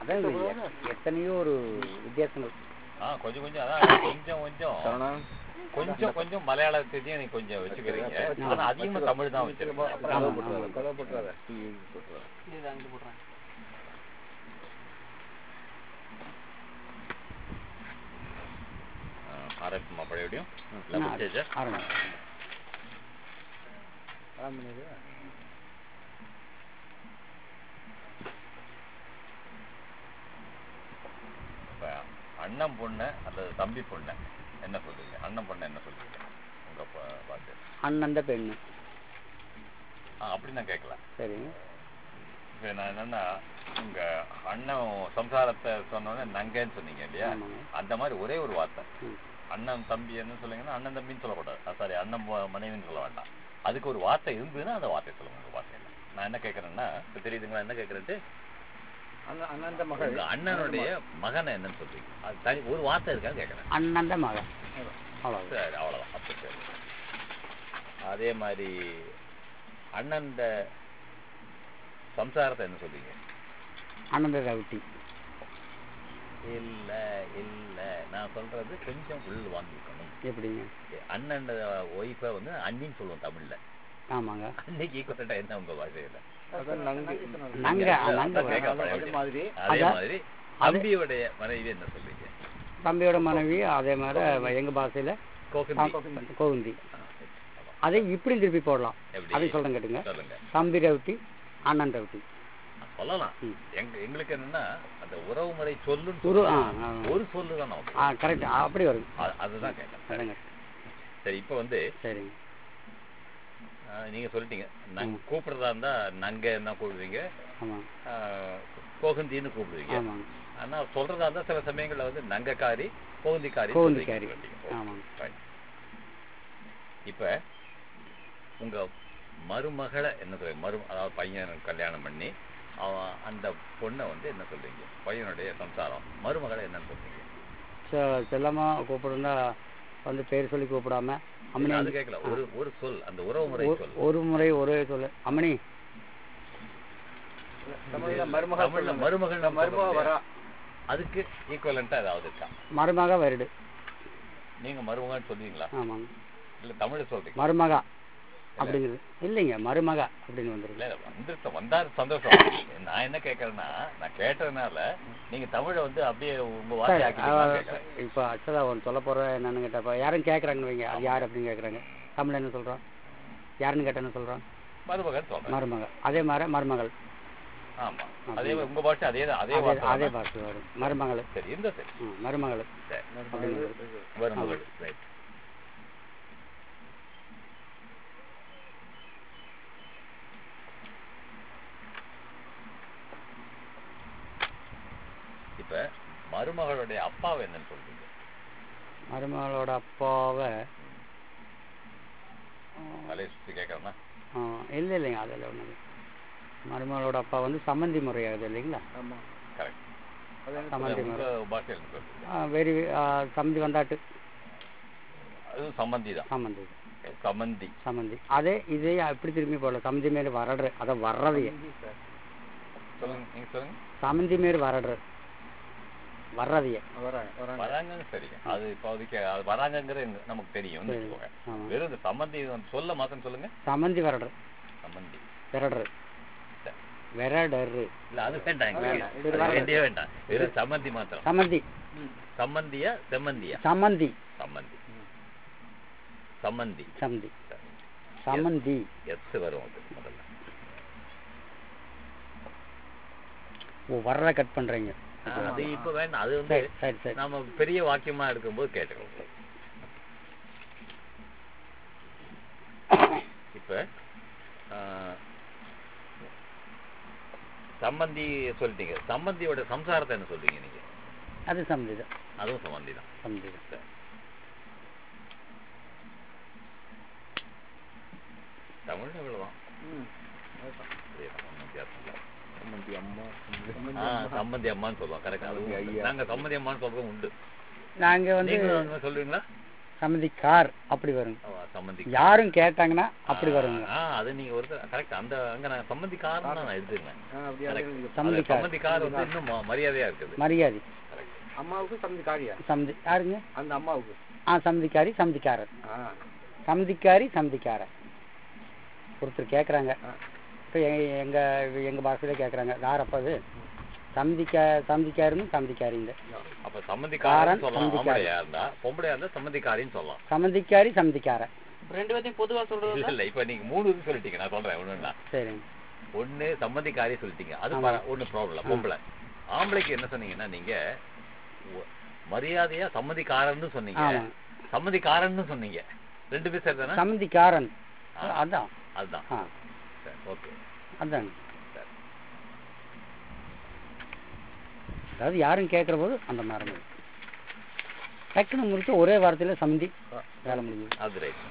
அதான் இது எத்தனையோ ஒரு வித்தியாசங்கள் ஆ கொஞ்சம் கொஞ்சம் அதான் கொஞ்சம் கொஞ்சம் கொஞ்சம் கொஞ்சம் மலையாளத்தையும் நீங்க கொஞ்சம் வச்சுக்கிறீங்க ஆனா அதிகமா தமிழ் தான் வச்சிருக்கீங்க ஆமா, ஆமா. இது அங்கிட்டு போடுறேன் ஆரம்பிக்குமா பழையபடியும் இல்லை முடிச்சாச்சா ஆரம்பம் இப்ப அண்ணன் பொண்ணு அல்லது தம்பி பொண்ணு என்ன சொல்றீங்க அண்ணன் பொண்ணு என்ன சொல்றீங்க உங்க பா- பாட்டு அண்ணந்த பெண்ணு ஆ அப்படி நான் கேட்கல சரி இப்ப நான் என்னன்னா உங்க அண்ணன் சம்சாரத்தை சொன்னோன்னே நங்கன்னு சொன்னீங்க இல்லையா ஆமாங்க. அந்த மாதிரி ஒரே ஒரு வார்த்தை ம். அண்ணன் தம்பி என்ன சொல்லுங்கன்னா அண்ணன் தம்பின்னு சொல்லக்கூடாது சாரி அண்ணன் ம- மனைவின்னு சொல்ல வேண்டாம் அதுக்கு ஒரு வார்த்தை இருந்ததுன்னா அந்த வார்த்தை சொல்லுங்க உங்க வார்த்தையில நான் என்ன கேட்கறேன்னா இப்ப தெரியுதுங்களா என்ன கேட்கறது அண்ணந்த உங்க அண்ணனுடைய மகனை என்னன்னு சொல்றீங்க அது தனி ஒரு வார்த்தை இருக்கான்னு கேட்கறேன் அண்ணந்த மகன் அவ்வளோ சரி அவ்வளவுதான் அப்ப சரி அதே மாதிரி அண்ணன் சம்சாரத்தை என்ன சொல்றீங்க அண்ணந்த ரவுட்டி இல்ல இல்ல நான் சொல்றது கொஞ்சம் உள் வாங்கிக்கணும் எப்படிங்க அண்ணன் ஒய்ஃபை வந்து அண்ணின்னு சொல்லுவோம் தமிழ்ல ஆமாங்க அன்னைக்கு ஈக்குவலண்டா என்ன உங்க பாஷையில நங்க நங்க அதான் கேட்க பழைய அதே மாதிரி அதே அதான். மாதிரி தம்பியுடைய மனைவி என்ன சொல்றீங்க தம்பியோட மனைவி அதே மாதிரி எங்க பாஷையில கோகந்தி கோகுந்தி அதை இப்படி திருப்பி போடலாம் எப்படி? அதை சொல்றேன் கேட்டுங்க சொல்லுங்க தம்பி ரவுட்டி அண்ணன் ரவுட்டி சொல்லலாம் ம். எங்க எங்களுக்கு என்னன்னா அந்த உறவு முறை சொல்லுன்னு ஒரு ஆ சொன்னா, ஆ. ஒரு சொல்லு தான் நமக்கு ஆ கரெக்ட் அப்படி வரும் அ- அதுதான் கேட்டேன் அதாங்க சரி இப்போ வந்து சரிங்க ஆ, நீங்க சொல்லிட்டீங்க நாங்க ம். கூப்பிடுறதா இருந்தா நங்க என்ன கூப்பிடுவீங்க ஆமாம் ஆ, கோகந்தின்னு கூப்பிடுவீங்க ஆமாங்க ஆனா சொல்றதா இருந்தா சில சமயங்கள்ல வந்து நங்கக்காரி கோகந்திக்காரி கோகந்திக்காரி. சொல்றீங்க. ஆமாங்க. Fine. இப்ப உங்க மருமகளை என்ன சொல்றீங்க மரு அதாவது பையன் கல்யாணம் பண்ணி அவன் அந்த பொண்ணை வந்து என்ன சொல்றீங்க பையனுடைய சம்சாரம் மருமகளை என்னன்னு சொல்றீங்க செ- செல்லமா கூப்பிடுந்தா வந்து பேர் சொல்லி கூப்பிடாம அம்மனி அது கேட்கல ஒரு ஒரு சொல் அந்த உறவு முறை ஒரு- சொல் ஒரு முறை ஒரே சொல்லு அம்மனி தமிழ்ல மருமகள் தமிழ்ல சொல்லுங்க. மருமகள் மருமக வரா அதுக்கு ஈக்குவலண்டா ஏதாவது இருக்கா மருமக வருடு நீங்க மருமகன்னு சொல்லுவீங்களா ஆமாங்க இல்ல தமிழ்ல சொல்றீங்க மருமகா அப்படிங்கிறது இல்லைங்க மருமக அப்படின்னு வந்துருக்கு இல்ல வந்துருத்த வந்தாரு சந்தோஷம் நான் என்ன கேட்கறேன்னா நான் கேட்டதுனால நீங்க தமிழை வந்து அப்படியே உங்க வார்த்தை சரி, ஆக்கிட்டீங்களான்னு அவ- கேட்கறேன் இப்போ ஆக்சுவலாக ஒன்று சொல்ல போகிற என்னன்னு கேட்டப்ப யாரும் கேட்குறாங்கன்னு வைங்க அது யார் அப்படின்னு கேட்குறாங்க தமிழ் என்ன சொல்கிறோம் யாருன்னு கேட்டா என்ன சொல்கிறோம் மருமகன் சொல்றேன் மருமக அதே மாதிரி மருமகள் ஆமா அதே மாதிரி உங்க பாஷை அதே தான் அதே அதே வார்த்தை அதே தானே? பாஷை வரும் மருமகள் சரி இந்த சரி ம், மருமகள் சரி அப்படிங்கிறது மருமகள் ரைட் இப்ப மருமகளுடைய அப்பாவை என்னன்னு சொல்றீங்க மருமகளோட அப்பாவை தலையை சுத்தி கேட்கறேன்னா இல்லை இல்லைங்க அதில் ஒன்று மருமகளோட அப்பா வந்து சம்மந்தி முறையாகுது இல்லைங்களா ஆமா கரெக்ட் அது என்ன சம்மந்தி உங்க முறை பாஷையில் சொல்றீங்க ஆ, வெரி சம்மந்தி வந்தாட்டு அது சம்மந்தி தான் சம்மந்தி சம்மந்தி சம்மந்தி அதே இதே எப்படி திரும்பி போடல சம்மந்தி மேலே வரடுற அதை வர்றதையே சார் சொல்லுங்க நீங்க சொல்லுங்க சம்மந்தி மேல் வரடுற வர்றதையே வராங்க வராங்க வராங்கன்னு சரிங்க அது இப்போதைக்கு அது வராங்கங்கிறது எங்க- நமக்கு தெரியும் சரி. வச்சுக்கோங்க ஆமா. வெறும் இந்த சம்மந்தி வந்து சொல்ல மாத்திரம் சொல்லுங்க சம்மந்தி வரடுற சம்மந்தி விரடுற சரி. விரடரு இல்ல அது வேண்டாம் எங்களுக்கு. வேண்டாம். அது இது வேண்டியே வேண்டாம் வெறும் சம்மந்தி மாத்திரம் சம்மந்தி சம்மந்தியா செம்மந்தியா சம்மந்தி சம்மந்தி சம்மந்தி சம்மந்தி சம்மந்தி எஸ் வரும் அது முதல்ல ஓ வர்ற கட் பண்றீங்க அது இப்ப வேண்டாம் அது வந்து சரி சரி சரி நம்ம பெரிய வாக்கியமா எடுக்கும்போது கேட்டுக்கலாம் இப்ப ஆ, சம்மந்தி சொல்லிட்டீங்க சம்மந்தியோட சம்சாரத்தை என்ன சொல்றீங்க நீங்க அது சம்மந்தி தான் அதுவும் சம்மந்தி தான் சம்மந்தி தான் சரி. தமிழ்ல இவ்வளவுதான் ம் அதேதான், ஒண்ணும் வித்தியாசம் இல்லை. சம்மந்தி அம்மா ஆ, சம்மந்தி அம்மான்னு சொல்லுவோம் கரெக்ட் அது சம்மந்தி ஐயா. நாங்க சம்மந்தி அம்மான்னு சொல்றதும் உண்டு நாங்க வந்து நீங்களும் அந்த மாதிரி சொல்லுவீங்களா சம்மதிக்கார் அப்படி வருங்க ஓ, சம்மந்தி யாரும் கேட்டாங்கன்னா அப்படி வருங்க ஆ அது நீங்க ஒரு கரெக்ட் அந்த அங்க நான் சம்மந்திக்காரன் நான் எடுத்துக்கிறேன் ஆ, அப்படியே Correct. அப்படியே இருக்கு. சம்மதிக்கார் சம்மந்திக்கார் வந்து இன்னும் ம- மரியாதையா இருக்குது மரியாதை Correct. அம்மாவுக்கு சம்மதி காரியா சம்மதி யாருங்க அந்த அம்மாவுக்கு ஆ சம்மதிக்காரி சம்மதிக்காரர் ஆ சம்மதிக்காரி சம்மதிக்காரர் ஒருத்தர் கேட்குறாங்க ஆ. இப்போ எங்க எங்க பாஷையில கேட்குறாங்க யார் அப்பா அது சம்மதிக்கா சம்மதிக்காருன்னு சம்மதிக்காரிங்க அப்ப சம்மந்திக்காரன் காரன், சொல்லலாம் சம்மந்திக்காரி. ஆம்பளையா இருந்தா பொம்பளையா இருந்தா சம்மந்திக்காரின்னு சொல்லலாம் சம்மதிக்காரி சம்மதிக்காரர் ரெண்டு பேர்த்தையும் பொதுவா இல்ல சொல்றது இல்ல இப்ப நீங்க மூணு இது சொல்லிட்டீங்க நான் சொல்றேன் ஒண்ணுன்னா சரிங்க ஒண்ணு சம்மந்திக்காரி சொல்லிட்டீங்க அது ஆமா. பர- ஒண்ணு ப்ராப்ளம் பொம்பளை ஆம்பளைக்கு என்ன சொன்னீங்கன்னா நீங்க ஒ- மரியாதையா சம்மதிக்காரன்னு சொன்னீங்க ஆமா சம்மதிக்காரன்னு சொன்னீங்க ரெண்டு பேர் சரி தானே சம்மதிக்காரன் ஆ. அதான் அதுதான் ஆ ஓகே அதாங்க அதாவது யாரும் கேட்குற போது அந்த மாதிரி இருக்கும். டக்குன்னு முடிச்சு ஒரே வாரத்தில் சம்மதி வேலை முடிஞ்சது அது ரைட்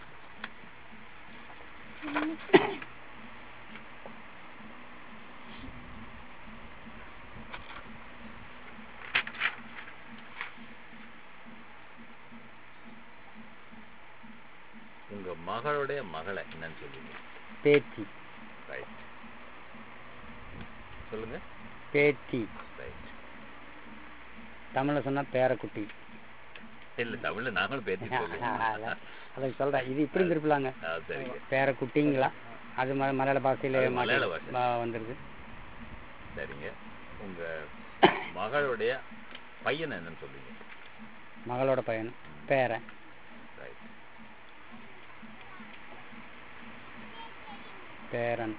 உங்க மகளுடைய மகளை என்னன்னு சொல்லுவீங்க பேத்தி ரைட் சொல்லுங்க பேத்தி ரைட் தமிழில் சொன்னா பேரக்குட்டி இல்ல தமிழ்ல நாங்களும் பேத்தி சொல்லுவோம் அதை சொல்றேன் இது இப்படி இருந்திருப்பலாங்க ஆ, சரிங்க பேரக்குட்டிங்களா அது ம- மலையாள பாஷையில அது மலையாள மாத்தி- பாஷை. வ- வந்துருது சரிங்க உங்க மகளுடைய பையன் என்னன்னு சொல்லுவீங்க மகளோட பையன் பேரன் ரைட் பேரன்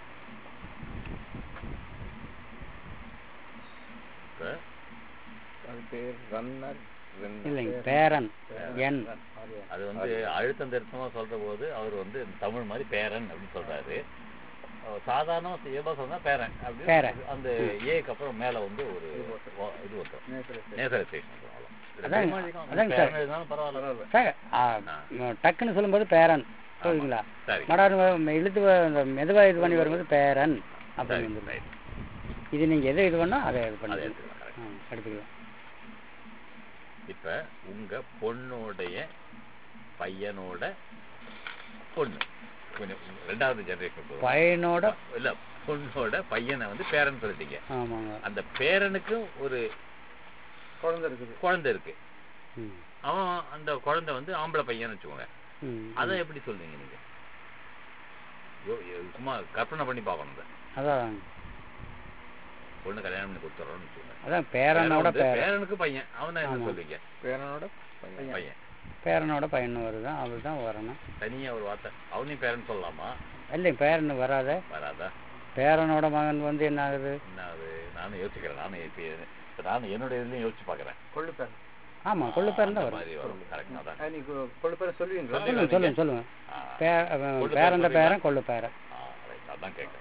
இப்ப அது பேர் ரன்னர் இல்லைங்க பேரன் என் அது வந்து அழுத்தம் திருத்தமா சொல்ற போது அவர் வந்து தமிழ் மாதிரி பேரன் அப்படின்னு சொல்றாரு அஹ் சாதாரண இயல்பா சொன்னா பேரன் அப்படின்னு பேரன். அந்த ஏக்கு அப்புறம் மேல வந்து ஒரு ஓ- இது வந்துடும் நேசரேஷன் அதாங்க, அதாங்க சார். எழுதினாலும் பரவாயில்ல சார் ஆ, டக்குன்னு சொல்லும்போது பேரன் சொல்லுங்களா சரி மடார் இழுத்து வ- இந்த மெதுவா இது பண்ணி வரும்போது பேரன் சரி அப்படின்னு வந்துரும். ரைட் இது நீங்க எதை இது பண்ணா அதை இது அதை பண்ணி எடுத்துக்கலாம் correct. எடுத்துக்கலாம் இப்ப உங்க பொண்ணுடைய பையனோட பொண்ணு கொஞ்சம் ரெண்டாவது ஜெனரேஷன் பையனோட இல்ல பொண்ணோட பையனை வந்து பேரன் சொல்லிட்டீங்க ஆமாங்க அந்த பேரனுக்கும் ஒரு குழந்தை இருக்குது குழந்தை இருக்கு ம், அவன் அந்த குழந்தை வந்து ஆம்பளை பையன் வச்சுக்கோங்க ம், அதை எப்படி சொல்றீங்க நீங்க யோ- யோ- சும்மா கற்பனை பண்ணி பார்க்கணும் இதை. அதான் பொண்ணு கல்யாணம் பண்ணி கொடுத்துறோம்னு வச்சுக்கோங்க அதான் பேரன் பேரனோட வந்து பேரன் பேரனுக்கு பையன் அவனை என்ன ஆமா. சொல்றீங்க பேரனோட பையன் பையன் பேரனோட பையன் வருதான் அவர் தான் வரணும் தனியா ஒரு வார்த்தை அவனையும் பேரன் சொல்லலாமா இல்லை பேரன் வராத வராதா பேரனோட மகன் வந்து என்ன ஆகுது என்ன அது நானும் யோசிக்கிறேன் நானும் இப்ப இப்ப நானும் என்னுடைய இதுலயும் யோசிச்சு பாக்குறேன் கொள்ளு பேர் ஆமா கொள்ளு பேரன் தான் அந்த வரும் மாதிரி வரும் கரெக்டா தான் நீ கொ- கொள்ளு பேர் சொல்லுவீங்களா சொல்லுங்க சொல்லுங்க சொல்லுங்க ஆ, பே கொள்ளு பேரண்ட பேரன் பேரன் கொள்ளு பேரன் ஆ, right. அதான் கேட்கறேன்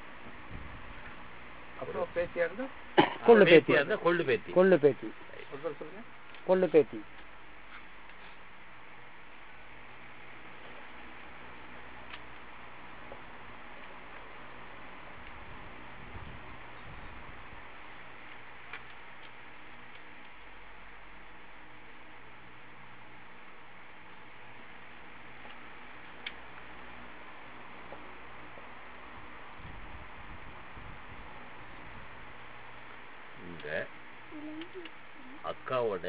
அப்புறம் பேத்தியா இருந்தா கொள்ளு பேத்தி பேத்தியா இருந்தா கொள்ளு பேத்தி கொள்ளு பேத்தி ஒரு பேர் சொல்லுங்க கொள்ளு பேத்தி இந்த அக்காவோட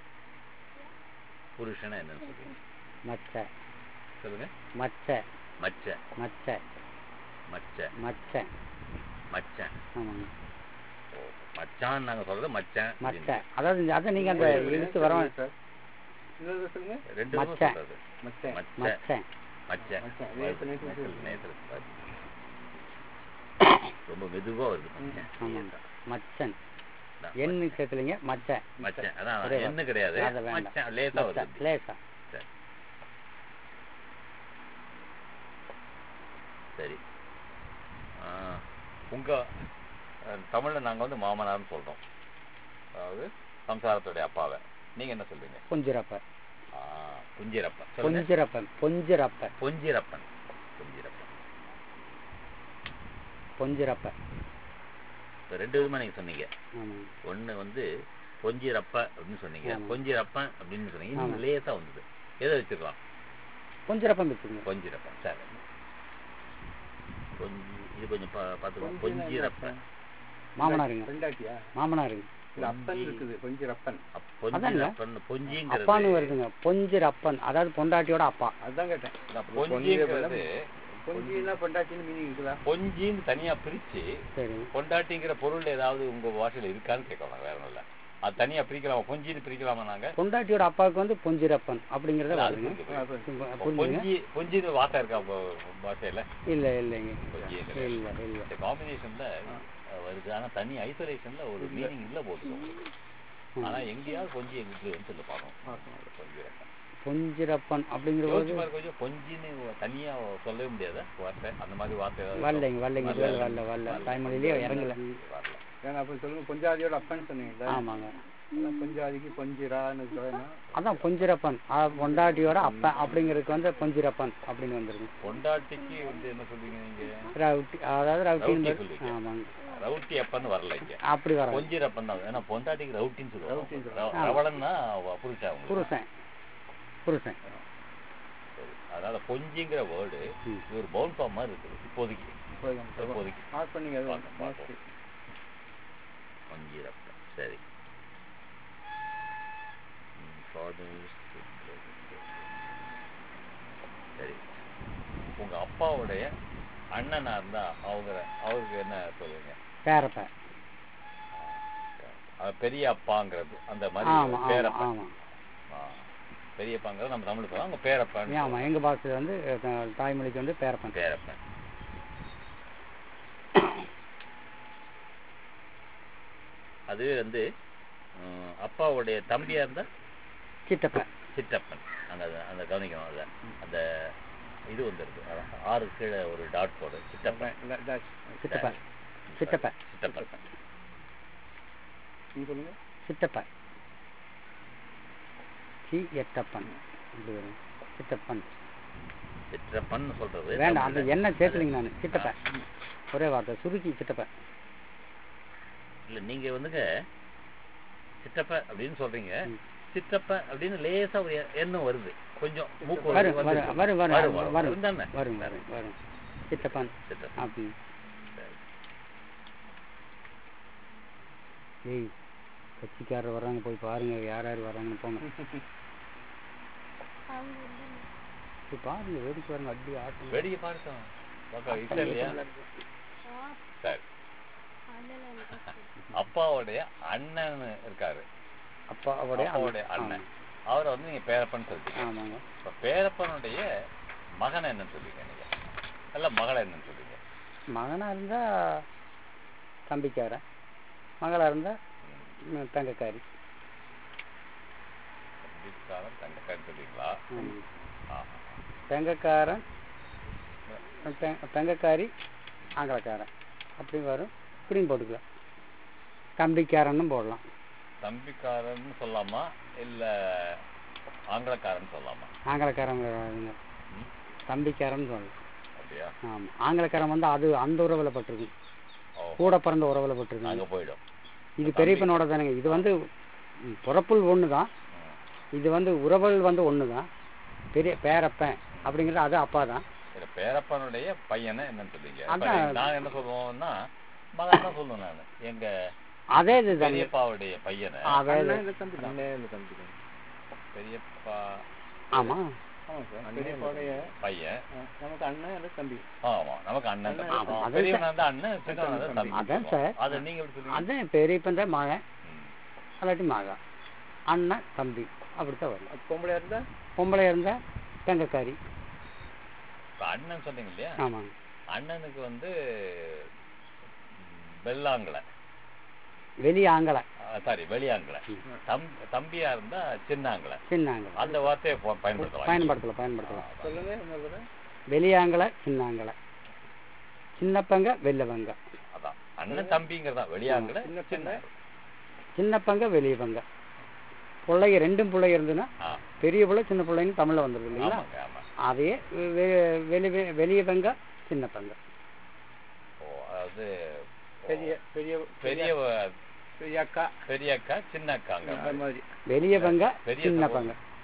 புருஷனை என்னன்னு சொல்றீங்க மச்ச சொல்லுங்க மச்ச மச்ச மச்ச மச்ச மச்ச மச்சன் ஆமாங்க ஓ, மச்சான் நாங்க சொல்றது மச்சன் மச்ச அதாவது இந்த- அதை நீங்க அந்த இழுத்து வர சார் இன்னொரு தடவை சொல்லுங்க ரெண்டு விதமா மச்சான். சொல்றது மச்சேன் மச்ச மச்ச மச்ச மச்சான். நேத்து- நேத்து நேத்துல- நேத்துல பாரு. ரொம்ப மெதுவா வருது மச்சன். ஆமாங்க மச்சன் அதான் எண்ணு சேர்த்துலீங்க மச்ச மச்சன் அதான் ஒரே என்ன கிடையாது அது வேண்டாம். மச்சன் லேசா மச்ச, வருது லேசா சரி. சரி ஆ, உங்க அஹ், தமிழ்ல நாங்க வந்து மாமனார்னு சொல்றோம் அதாவது சம்சாரத்துடைய அப்பாவை நீங்க என்ன சொல்றீங்க பொஞ்சிரப்ப ஆ, குஞ்சிரப்பன் சொல்லுங்க பொஞ்சிரப்பன் பொஞ்சிரப்ப பொஞ்சிரப்பன் பொஞ்சிரப்பன் பொஞ்சிரப்ப இப்ப ரெண்டு விதமா நீங்க சொன்னீங்க ஆமாங்க ஒண்ணு வந்து பொஞ்சிரப்ப அப்படின்னு சொன்னீங்க ஆமா. பொஞ்சிரப்பன் அப்படின்னு சொன்னீங்க ஆமா. இன்னும் லேசா வந்தது எதை வச்சுக்கலாம் பொஞ்சிரப்பம் வச்சுக்கோங்க பொஞ்சிரப்பன் சரி கொஞ்சி இது கொஞ்சம் பா பார்த்துக்கோங்க பொஞ்சிரப்பன் மாமனாருங்க பெண்டாட்டியா மாமனாருங்க இல்ல அப்பன் இருக்குது கொஞ்சம் அப்பன் அப் பொஞ்சிரப்பன் பொஞ்சிங்கிறது அப்பான்னு வருதுங்க பொஞ்சிரப்பன் அதாவது பொண்டாட்டியோட அப்பா அதுதான் கேட்டேன் பொஞ்சிங்கிறது கொஞ்சின்னா பெண்டாட்டின்னு மீனிங் இருக்குதா பொஞ்சின்னு தனியா பிரிச்சு சரிங்க பொண்டாட்டிங்கிற பொருள் ஏதாவது உங்க பாஷையில இருக்கான்னு கேட்கலாம் வேற ஒண்ணும் இல்ல அது தனியா பிரிக்கலாமா பொஞ்சின்னு பிரிக்கலாமா நாங்க பொண்டாட்டியோட அப்பாவுக்கு வந்து பொஞ்சிரப்பன் அப்படிங்கிறத இல்ல, அது வருதுங்க பிரிக்க முடியாது. புரிஞ்சுங்க பொஞ்சி பொஞ்சின்னு வார்த்தை இருக்கா உங்க பாஷையில இல்ல இல்லைங்க பொஞ்சி இல்ல இல்ல இந்த காம்பினேஷன்ல வருது ஆனா தனி ஐசோலேஷன்ல ஒரு மீனிங் இல்ல போகுது உங்களுக்கு ஆனா எங்கேயாவது கொஞ்சி எங்களுக்கு வந்து சொல்ல பார்க்கணும் பொஞ்சிரப்பன் பொஞ்சிரப்பன் அப்படிங்கிற போது யோசிச்சு பாருங்க கொஞ்சம் பொஞ்சின்னு தனியா சொல்லவே முடியாத வார்த்தை அந்த மாதிரி வார்த்தை ஏதாவது வரலைங்க வரலைங்க வரல. இதுல வரல வரல தாய்மொழியிலேயே இறங்கல வரல ஏன்னா அப்ப சொல்லுங்க கொஞ்சாதியோட அப்பன் சொன்னீங்கல்ல ஆமாங்க அதான் கொஞ்சாதிக்கு கொஞ்சிரான்னு சொல்லுவேன்னா அதான் பொஞ்சிரப்பன் ஆ, பொண்டாட்டியோட அப்பன் அப்படிங்கிறதுக்கு வந்து பொஞ்சிரப்பன் அப்படின்னு வந்துருங்க பொண்டாட்டிக்கு வந்து என்ன சொல்றீங்க நீங்க ரவுட்டி அதாவது ரவுட்டின்னு ரவுட்டி வரு- சொல்லுவீங்க. ஆமாங்க ரவுட்டி அப்பன்னு வரல இங்க அப்படி வர பொஞ்சிரப்பன் தான் ஏன்னா பொண்டாட்டிக்கு ரவுட்டின்னு ரவுட்டின்னு சொல்லுவாங்க சொல்லுவாங்க. ரவளன்னா புருஷா உங்களுக்கு புருஷன் புருஷன் சரி. அதனால பொஞ்சிங்கிற வேர்டு ம். இது ஒரு பவுன் ஃபார்ம் மாதிரி இருக்குது இப்போதைக்கு இப்போதைக்கு மார்க் பண்ணீங்க அது பார்ப்போம், பார்ப்போம். பொஞ்சிரப்பன் சரி ம், fathers, சரி உங்க அப்பாவுடைய அண்ணனா இருந்தா அவங்க அவருக்கு என்ன சொல்லுவீங்க பேரப்பன் அது பெரிய அப்பாங்கிறது அந்த மாதிரி ஆமா ஆமா பேரப்பன் ஆமா ஆ. பெரியப்பாங்கிறது நம்ம தமிழ் சொல்லுவோம் அவங்க பேரப்பன் ஆமா எங்க பாஷையில வந்து அஹ், தாய்மொழிக்கு வந்து பேரப்பன் பேரப்பன் அது வந்து ம், அப்பாவுடைய தம்பியா இருந்தா சித்தப்பன் சித்தப்பன் அந்த அந்த கவனிக்கணும் அதை அந்த இது வந்துருக்கு அதான் ஆறு கீழே ஒரு டாட் போடு சித்தப்பன் சித்தப்பன் சித்தப்பன் சித்தப்பன் நீங்க சொல்லுங்க சித்தப்பன் சி எட்டப்பன் இப்படி வரும் சித்தப்பன் சித்தப்பன் சொல்றது வேண்டாம் அந்த தமிழ்ல. எண்ணெய் சேர்த்துலிங்க நான் சித்தப்பன் ஒரே வார்த்தை சுருக்கி சித்தப்பன் இல்ல நீங்க வந்துங்க சித்தப்ப அப்படின்னு சொல்றீங்க ம். சித்தப்ப அப்படின்னு லேசா ஒரு எ- எண்ணம் வருது கொஞ்சம் மூக்கு வரும் வந்து- வரும் வரும் வரும், வரும் வரும். வரும் இருந்தானே? வரும் வரும் வரும் சித்தப்பன் சித்தப்பன். அப்படின்னு சரி. ஏய் கட்சிக்காரர் வர்றாங்க போய் பாருங்க யார் யார் வர்றாங்கன்னு போங்க போய் பாருங்க வேடிக்கை பாருங்க அடி ஆட்டம் வேடிக்கை பார்த்தோம் பார்க்க இஷ்டம் இல்லையா சரி அப்பாவுடைய அண்ணன் இருக்காரு அப்பாவுடைய அப்பாவுடைய அண்ணன் அவரை வந்து நீங்க பேரப்பன் சொல்றீங்க ஆமாங்க இப்ப பேரப்பனுடைய மகன் என்னன்னு சொல்றீங்க நீங்க இல்ல மகளை என்னன்னு சொல்றீங்க மகனா இருந்தா தம்பிக்காரன் மகளா இருந்தா ம், தங்கக்காரி தம்பிக்காரன் தங்கக்காரன் சொல்றீங்களா ஆமாங்க. ஆ. தங்கக்காரன் தெ- தங்கக்காரி ஆங்கிலக்காரன் அப்படி வரும் இப்படியும் போட்டுக்கலாம் தம்பிக்காரன்னு போடலாம் தம்பிக்காரன் சொல்லலாமா இல்ல ஆங்கிலக்காரன் சொல்லலாமா ஆங்கிலக்காரன் வராதுங்க ம்? தம்பிக்காரன் சொல்லலாம் அப்படியா ஆமாம் ஆங்கிலக்காரன் வந்து அது அந்த உறவில் பட்டிருக்கு ஓ கூட பிறந்த உறவில் பட்டிருக்கு அங்க போயிடும் இது பெரியப்பனோட தானுங்க இது வந்து ம், பிறப்புள் ஒன்று தான் ம். இது வந்து உறவுகள் வந்து ஒன்று தான் பெரிய பேரப்பன் அப்படிங்கிறது அது அப்பா தான் இதுல பேரப்பனுடைய பையனை என்னன்னு சொல்றீங்க இப்ப அதான். நான் என்ன சொல்லுவோம்னா மகன் தான் சொல்லுவேன் நான் எங்க அதே இது தாங்க பெரியப்பாவுடைய பையனை அதே இது. அண்ணன் இல்ல தம்பி அண்ணன் இல்ல தம்பி பெரியப்பா ஆமா ஆமா சார் பெரியப்பாவுடைய பையன் அஹ், நமக்கு அண்ணன் இல்ல தம்பி ஆமா நமக்கு அண்ணன் தம்பி ஆமா, ஆமா, அதான் பெரியவனா இருந்தா அண்ணன் சின்னவனா இருந்தா தம்பி அதான் சார். அதை நீங்க எப்படி சொல்லுவீங்க அதான் பெரியப்பன் தான் மகன் ம். அல்லாட்டி மகன் அண்ணன் தம்பி அப்படித்தான் வரும் அது பொம்பளையா இருந்தா பொம்பளை இருந்தா தங்கக்காரி இப்ப அண்ணன் சொன்னீங்க இல்லையா ஆமாங்க அண்ணனுக்கு வந்து ம், வெள்ளாங்கலை வெளி ஆங்கலை சாரி வெளியாங்கலை தம் தம்பியா இருந்தா சின்னாங்கலை சின்னாங்கலை அந்த வார்த்தையை ப- பயன்படுத்தலாம் பயன்படுத்தலாம் பயன்படுத்தலாம் சொல்லுங்க இன்னொரு தடவை. வெளியாங்கலை சின்னாங்கலை சின்னப்பங்க வெள்ளவங்க அதான் அண்ணன் தம்பிங்கிறதா வெளியாங்கலை சின்ன சின்ன சின்னப்பங்க வெளிய பங்க பிள்ளைங்க ரெண்டும் பிள்ளைங்க இருந்துன்னா ஆ பெரிய பிள்ளை சின்ன பிள்ளைன்னு தமிழ்ல வந்துருது இல்லைங்களா ஆமாங்க ஆமா அதையே வெ- வெளி வெளிய பங்க சின்ன பங்க ஓ அதாவது ஓ, பெரிய பெரிய பெரிய பெரிய அக்கா பெரிய அக்கா சின்ன அக்காங்க அந்த மாதிரி வெளிய பங்க பெரிய சின்ன சகோதரி. பங்க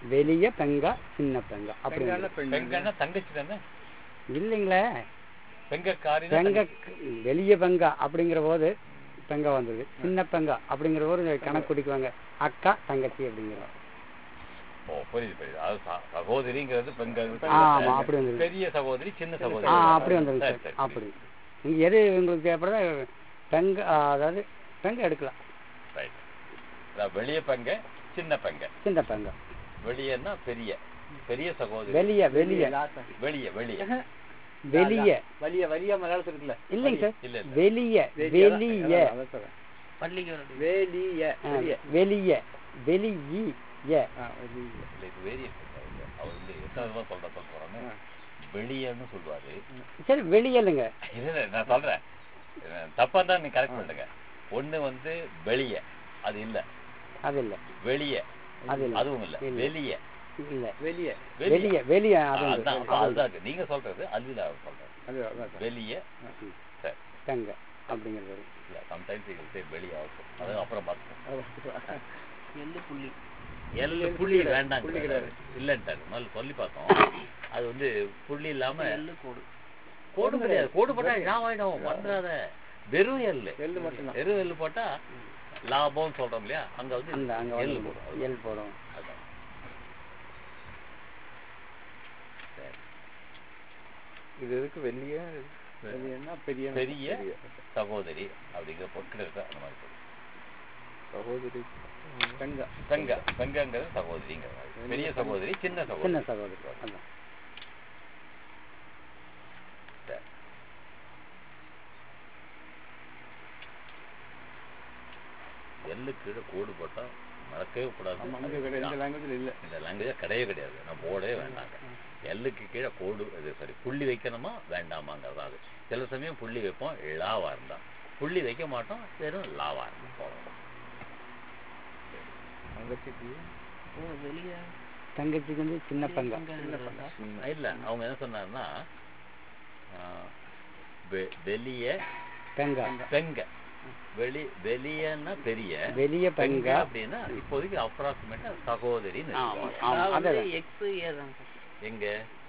வெளிய பெங்கா சின்ன பெங்கா அப்படி பெங்கான பெண் பெங்கன்னா தங்கச்சி தானே இல்லைங்களே பெங்கக்காரி பெங்க வெளிய பெங்கா அப்படிங்கிற போது பெங்கா வந்தது சின்ன பெங்கா அப்படிங்கிற போது கணக்கு குடிக்குவாங்க அக்கா தங்கச்சி அப்படிங்கிறோம் ஓ புரியுது புரியுது அது ச- சகோதரிங்கிறது பெண்கள் ஆமா, அப்படி வந்தது. பெரிய சகோதரி சின்ன சகோதரி ஆ அப்படி வந்துருங்க சரி, சார் சரி, அப்படி நீங்க எது உங்களுக்கு தேவைப்படுதோ பெங்க ஆ, அதாவது பெங்க எடுக்கலாம் ரைட் அதான் வெளிய பெங்க சின்ன பெங்க சின்ன பெங்கா வெளியன்னா பெரிய பெரிய சகோதரி வெளிய வெளிய வெளிய வெளிய வெளிய வலிய வலிய மலையாளத்துல இருக்குல்ல இல்லைங்க சார் இல்ல இல்ல வெளிய வெளிய அதான் சொல்றேன். பள்ளிக்கு வேலிய ஆ, வெளிய வெளிய வெளிய ஆ, வெளிய இல்ல இது வேரியன்ட் அவர் வந்து எத்தனை சொல்ற சொல்ல போறாங்க வெளியன்னு சொல்லுவாரு சரி வெளிய இல்லைங்க இல்ல இல்ல, நான் சொல்றேன் அஹ் தப்பா தான் நீ கரெக்ட் பண்ணுங்க ஒண்ணு வந்து வெளிய அது இல்ல அது இல்ல வெளிய அது இல்ல அதுவும் இல்ல இல்ல. வெளிய இல்ல வெளிய வெளிய வெளிய அது ஆ, உண்டு. அதான் அப்ப அது உண்டு. அதுதான் இருக்கு. நீங்க சொல்றது அதுல அவர் சொல்றது அது அதான் சார். வெளிய சரி பெங்க அப்படிங்கிறது இல்ல சம்டைம்ஸ் இது சரி வெளிய ஆகும் அது அப்புறம் பார்த்துப்போம் எள்ளு புள்ளி எல்லு புள்ளி வேண்டாம் புள்ளி கிடையாது. இல்லன்ட்டாரு முதல்ல சொல்லி பார்த்தோம் அது வந்து புள்ளி இல்லாம எள்ளு கோடு கோடு கிடையாது கோடு போட்டா நான் ஆயிடும் வந்துடாத வெறும் எள்ளு எள்ளு மட்டும்தான் வெறும் எள்ளு போட்டா லாபம் சொல்றோம் இல்லையா அங்க வந்து அந்த அங்க எள்ளு வந்து போடும் எல் போடும் அதான். சரி. இது எதுக்கு வெளிய வெளியன்னா பெரிய பெரிய சகோதரி அப்படிங்கிற பொருட்கள் இருக்கு அந்த மாதிரி சொல்லுங்க. சகோதரி பெண்கா பெங்க பெங்கங்கிறது சகோதரிங்கிறது பெரிய சகோதரி சின்ன சின்ன சகோதரி சகோதரி அதான் சரி. எள்ளு கீழே கோடு போட்டா மறக்கவே கூடாது ஆமா இங்க கிடையாது இந்த லாங்குவேஜ்ல இல்ல இந்த லாங்குவேஜ் கிடையவே கிடையாது நான் போடவே வேண்டாங்க எல்லுக்கு கீழே கோடு இது சாரி புள்ளி வைக்கணுமா வேண்டாமாங்கிறது அது சில சமயம் புள்ளி வைப்போம் லாவா இருந்தா புள்ளி வைக்க மாட்டோம் வெறும் லாவா இருக்கும் போதும். தங்கச்சிக்கு ஓ வெளிய தங்கச்சிக்கு வந்து சின்ன பெங்கா சின்ன இல்ல அவங்க என்ன சொன்னாருன்னா ஆ, வெ- வெளிய பெங்கா பெங்க வெளி வெளியன்னா பெரிய வெளிய பெங்க பெங்கா அப்படின்னா இப்போதைக்கு அப்ராக்சிமேட்டா சகோதரின்னு ஆமா வச்சுக்கோங்க. ஆமா வந்து அதான் எக்ஸ் ஏ தான் எங்க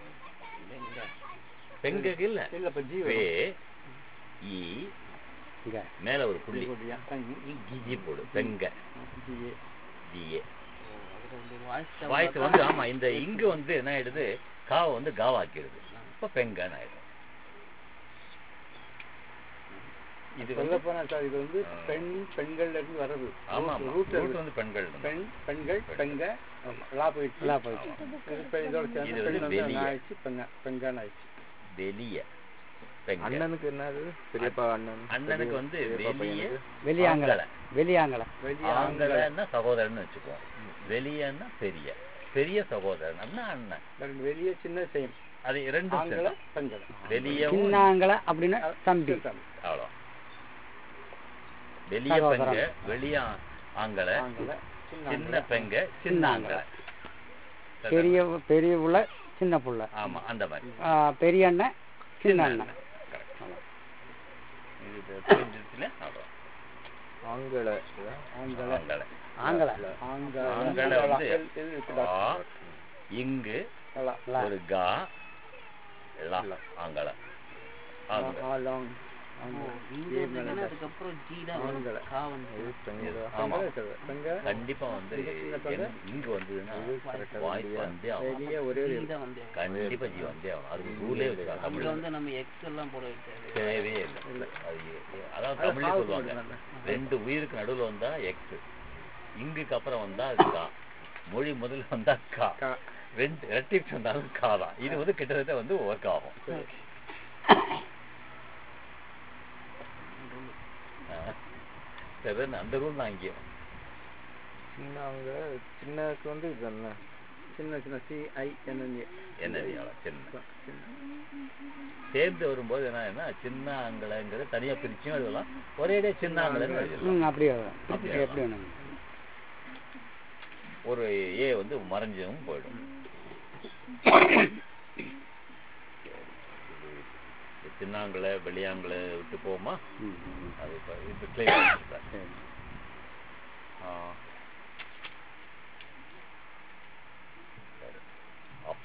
பெங்கக்கு இல்ல இல்ல இப்ப ஜி வே வரும். இ இங்க மேல ஒரு புள்ளி போடுறியா? தங்கி ஜி போடு பெங்க G A. G A voice voice வந்து ஆமா இந்த இங்கு வந்து என்ன ஆயிடுது காவை வந்து காவாக்கிடுது இப்ப பெங்கன்னு ஆயிடும் இது சொல்ல வந்து போனா சார் இது வந்து ஆ. பெண் பெண்கள்ல இருந்து வர்றது ஆமா ஆமா ரூட் ரூட் வந்து பெண்கள் தான். பெண் பெண்கள் பெங்க லா போயிடுச்சு எல்லாம் போயிடுச்சு இது இப்ப இதோட சேர்ந்து இது பெண் வந்து வந்து வெளிய. ஆயிடுச்சு பெங்க பெங்கான்னு ஆயிடுச்சு வெளிய பெங்க அண்ணனுக்கு என்னது பெரியப்பா அண்ணன் அண்ணனுக்கு வந்து பெரியப்பா வெளிய பையனுக்கு? வெளியாங்கல ஆங்கல. வெளியாங்கல வெளிய ஆண்கள் ஆங்கலன்னா சகோதரன் வச்சுக்குவோம் வெளியன்னா பெரிய பெரிய சகோதரன் அப்படின்னா அண்ணன் ரெண்டு வெளிய சின்ன சேம் அது ரெண்டும் ஆண்கள சேர்ந்தா. பெண்கள் வெளியவும் சின்னாங்கல அப்படின்னா தம்பி அவ்வளோ வெளிய சகோதரன். பெங்க வெளிய ஆங்கல ஆண்கள சின்ன சின்ன பெங்க சின்ன சின்ன ஆங்கல பெரிய பெரிய புள்ள சின்ன புள்ள ஆமா அந்த மாதிரி ஆ, பெரிய அண்ணன் சின்ன அண்ணன் Correct. இது புரிஞ்சிருச்சுல அவ்வளோ ஆங்கில ஆண்கள ஆங்கல ஆங்கல ஆண்கள ஆங்கல வந்து எல்- எல் இருக்குதா? ஆ, இங்கு லா. லா. ஒரு கா லா ஆங்கல ஆங்க ஆ, லாங். இங்க வந்தீங்கன்னா அதுக்கப்புறம் ஜி தான் வரும். ஆண்கள. கா வந்து பெண்களா? ஆமா பெண்கள சொல்றேன். பெங்க கண்டிப்பா வந்து இங்க சொல்ற? எங்க- இங்க வந்ததுன்னா correct ஆ வாய்ஸ் வந்தியா? வந்தே ஆகும் வெளிய ஒரே ஒரு ஜி தான் வந்து கண்டிப்பா ஜி வந்தே ஆகும் அது ரூலே வச்சுக்கலாம் இங்க தமிழ்ல வந்து நம்ம எக்ஸ் எல்லாம் போட வைக்காது தேவையே இல்லை அது எ- அதாவது அது தமிழ்ல சாவு சொல்லுவாங்க சொல்றாங்க. ரெண்டு உயிருக்கு நடுவுல வந்தா எக்ஸ் இங்குக்கு அப்புறம் வந்தா அது கா மொழி முதல்ல வந்தா கா கா. ரெண்டு ரெட்டிப்ஸ் வந்தாலும் கா தான் இது வந்து கிட்டத்தட்ட வந்து ஒர்க் ஆகும் ஆ. சரி அந்த ரூல் தான் இங்கேயும் சின்ன அவங்க சின்னக்கு வந்து இது என்ன சின்ன சின்ன சி ஐ என் என் ஏ. என்ன சின்ன சேர்ந்து வரும்போது என்ன ஆகுதுன்னா சின்ன ஆங்கலைங்கிறது தனியா பிரிச்சும் எழுதலாம் ஒரே சின்ன ஆங்கலைன்னு எழுதலாம் ம் அப்படியே வரும். அப்படியே எப்படி வேணும் ஒரு ஏ வந்து மறைஞ்சும் போயிடும் சின்னாங்களை வெளியாங்களை விட்டு போமா ம், ம். அது இப்போ இப்போ கிளியர் சரி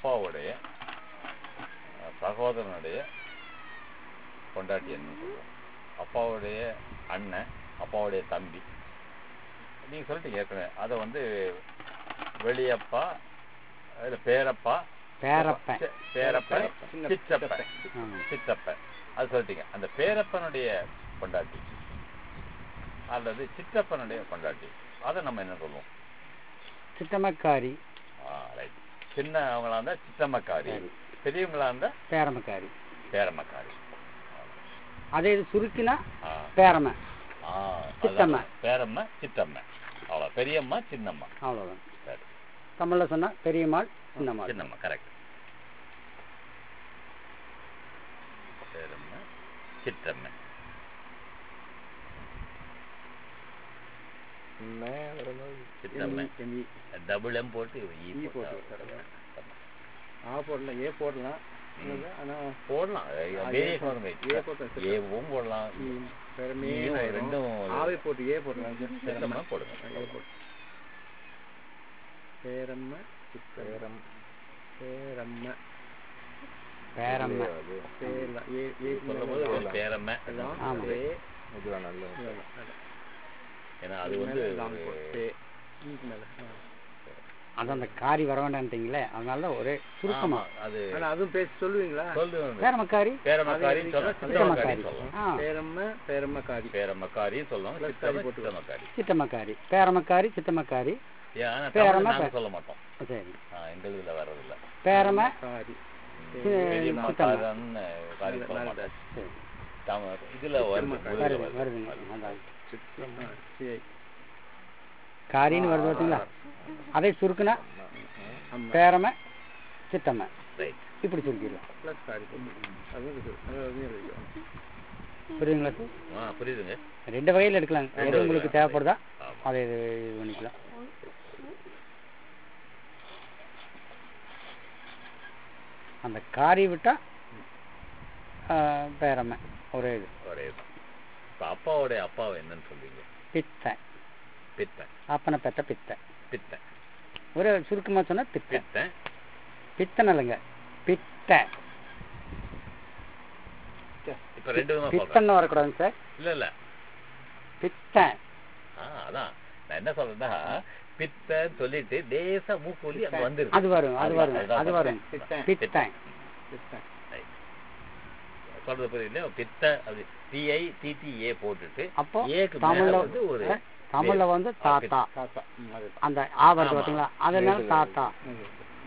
அப்பாவுடைய அஹ், சகோதரனுடைய பொண்டாட்டி என்ன சொல்லுவோம் அப்பாவுடைய அண்ணன் அப்பாவுடைய தம்பி நீங்க சொல்லிட்டீங்க ஏற்கனவே அதை வந்து வெளியப்பா இல்ல பேரப்பா பேரப்பன் சே- பேரப்பன் சின்ன- சித்தப்பன் ஆமா. சித்தப்பன் அது சொல்லிட்டீங்க அந்த பேரப்பனுடைய பொண்டாட்டி அல்லது சித்தப்பனுடைய பொண்டாட்டி அதை நம்ம என்ன சொல்லுவோம் சித்தமக்காரி ரைட் சின்னவங்களா இருந்தா சித்தம்மக்காரி பெரியவங்களா இருந்தா பேரமக்காரி பேரம்மக்காரி அதே இது சுருக்கினா ஆ. பேரம ஆ, சித்தம்மா. அதான். பேரம்மா சித்தம்மா அவ்வளோ பெரியம்மா சின்னம்மா அவ்வளவுதான் சரி தமிழ்ல சொன்னா பெரியம்மாள் சின்னம்மாள் சின்னம்மா கரெக்ட் பேரம்மா சித்தம்மா மே வரும்போது சித்தம்மா எம்இ டபுள் எம் போட்டு ஈ ஈ போட்டா போட்டு வரும். ஆ போடலாம் ஏ போடலாம் இல்ல, ஆனா போடலாம் ஆ, ஏ வேரியேஷன் போடலாம். வருங்க ஏ போட்டா சரி. ஏவும் போடலாம் ஈ பெருமே ஈயும் வரும். ரெண்டும் ஆவே போட்டு ஏ போடலாம் சித்தம்மா போடுங்க ஏ போட்டு பேரம்ம சித்தரம் பேரம்ம பேரம்ம அது பேரலாம் ஏ ஏ சொல்லும்போது ஒரு பேரம்மை அதான் ஆமா. ஏ இதுவா நல்ல இதுதான். அதான். ஏன்னா அது வந்து மேல லாங் போட்டு. பே. ஈக்கு மேல. ஆ. அது அந்த காரி வர வேண்டான்ட்டீங்களே அதனால தான் ஒரே சுருக்கமா ஆமா, அது ஆனா அதுவும் பேசி சொல்லுவீங்களா சொல்லுவாங்க பேரமக்காரி பேரமக்காரின்னு சொல்லலாம் சித்தமக்காரி சித்தமக்காரின்னு சொல்லலாம் ஆ பேரம்ம பேரம்ம காரி பேரமக்காரின்னு சொல்லலாம் Plus சித்தம காரி போட்டு சித்தமக்காரி சித்தமக்காரி பேரமக்காரி சித்தமக்காரி ஏன் ஆனா பேரம, தமிழ்ல நாங்க பே- சொல்ல மாட்டோம் சரி ஆ, எங்க இதுல வர்றதில்ல பேரம காரி சி- பெரியம்மா சித்தம்மா. காரன்னு காரி சொல்ல நல்ல- மாட்டோம் சரி தமிழ் இதுல வருது சித்தம்மா. முதல்ல வருது வருது வருதுங்க அதான் சித்தம்மா சிஐ காரின்னு வருது பார்த்தீங்களா அதே சுருக்குனா அம்மா பேரம சித்தம்ம ரைட் இப்படி சுருக்கிடலாம் ப்ளஸ் காரி போட்டு அதுவும் இருக்கு அதுவும் எழுதிக்கலாம் புரியுதுங்களா சார் ஆ புரியுதுங்க ரெண்டு வகையில் எடுக்கலாம் ரெண்டு எது உங்களுக்கு வகையில. தேவைப்படுதா ஆமா. அதை இது இது பண்ணிக்கலாம் அந்த காரி விட்டா ஆ, பேரம ஒரே இது ஒரே தான் இப்ப அப்பாவுடைய அப்பாவை என்னன்னு சொல்லுவீங்க பித்தை பித்தன் அப்பனை பெத்த பித்தை பித்தன் ஒரு சுருக்கமா சொன்னா பித்தை பித்தன் பித்தன் இல்லைங்க பித்தை இப்ப ரெண்டு விதமா சொல்றேன் பித்தன்னு வரக்கூடாதுங்க சார் இல்ல இல்ல பித்தை ஆ அதான் நான் என்ன சொல்றேன்னா பித்தன்னு சொல்லிட்டு தேச மூக்குள்ளி அங்க வந்துருது அது வரும் அது வரும் அதுதான் அது வரும் பித்தன். பித்தை பித்தன். சொல்றது புரியல பித்த அது டிஐ டிடிஏ போட்டுட்டு அப்போ ஏக்கு மேல தமிழ்ல வந்து ஒரு அஹ், தமிழ்ல வந்து ஆ, தாத்தா தாத்தா ம், அது அந்த ஆ வருது ஆமா. பார்த்தீங்களா அதனால இது- தாத்தா அது.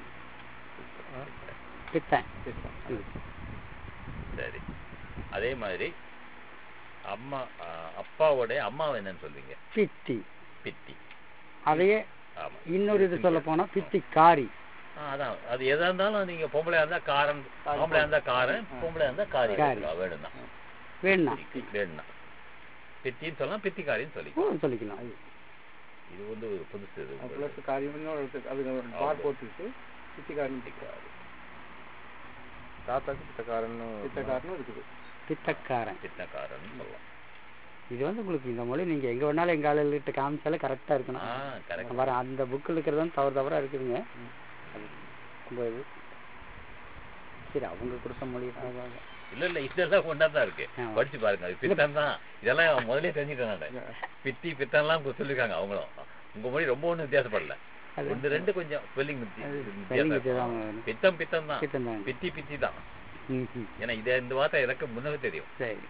பித்தன் பித்தன். ம். சரி அதே மாதிரி அம்மா ஆ, அப்பாவுடைய அம்மாவை என்னன்னு சொல்றீங்க பித்தி பித்தி அதையே ஆமா இன்னொரு இது சொல்ல போனா பித்திக்காரி ஆ, அதான் அது எதா இருந்தாலும் நீங்க பொம்பளையா இருந்தா காரன் பொம்பளையா இருந்தா காரன் பொம்பளையா இருந்தா காரி காரி. வேணும்னா வேணும்னா வேணும்னா பித்தின்னு சொல்லலாம் பித்திக்காரின்னு சொல்லி ஓ, சொல்லிக்கலாம் இது வந்து ஒரு புதுசு இது அது ப்ளஸ் காரியம்னு ஒரு இடத்துக்கு அதுக்கு ஒரு பார் போட்டுட்டு பித்திக்காரன் பித்திக்காரி. தாத்தாக்கு பித்தக்காரன்னு பித்தக்காரனும் இருக்குது பித்தக்காரன் பித்தக்காரன் சொல்லலாம் இது வந்து உங்களுக்கு இந்த மொழி நீங்க எங்க வேணாலும் எங்க ஆளுகிட்ட காமிச்சாலும் கரெக்டா இருக்கணும் ஆ கரெக்ட் வர அந்த புக்கில் இருக்கிறது வந்து தவறு தவறா இருக்குதுங்க அது ரொம்ப இது சரி அவங்க கொடுத்த மொழி தான் இல்ல இல்ல இதெல்லாம் ஒண்ணா தான் இருக்கு ஆமா. படிச்சு பாருங்க அது பித்தன் தான் இதெல்லாம் முதல்ல தெரிஞ்சுட்டேன் நான் பித்தி பித்தன்லாம் சொல்லிருக்காங்க அவங்களும் உங்க மொழி ரொம்ப ஒண்ணும் வித்தியாசப்படல அது- ஒன்று ரெண்டு கொஞ்சம் ஸ்பெல்லிங் அது வித்தியாசம் spelling இருக்கும். வித்தியாசம். பித்தம் பித்தம் தான் பித்தம் தான். பித்தி பித்தி தான் ம், ம். ஏன்னா இது இந்த வார்த்தை எனக்கு முன்னவே தெரியும் சரி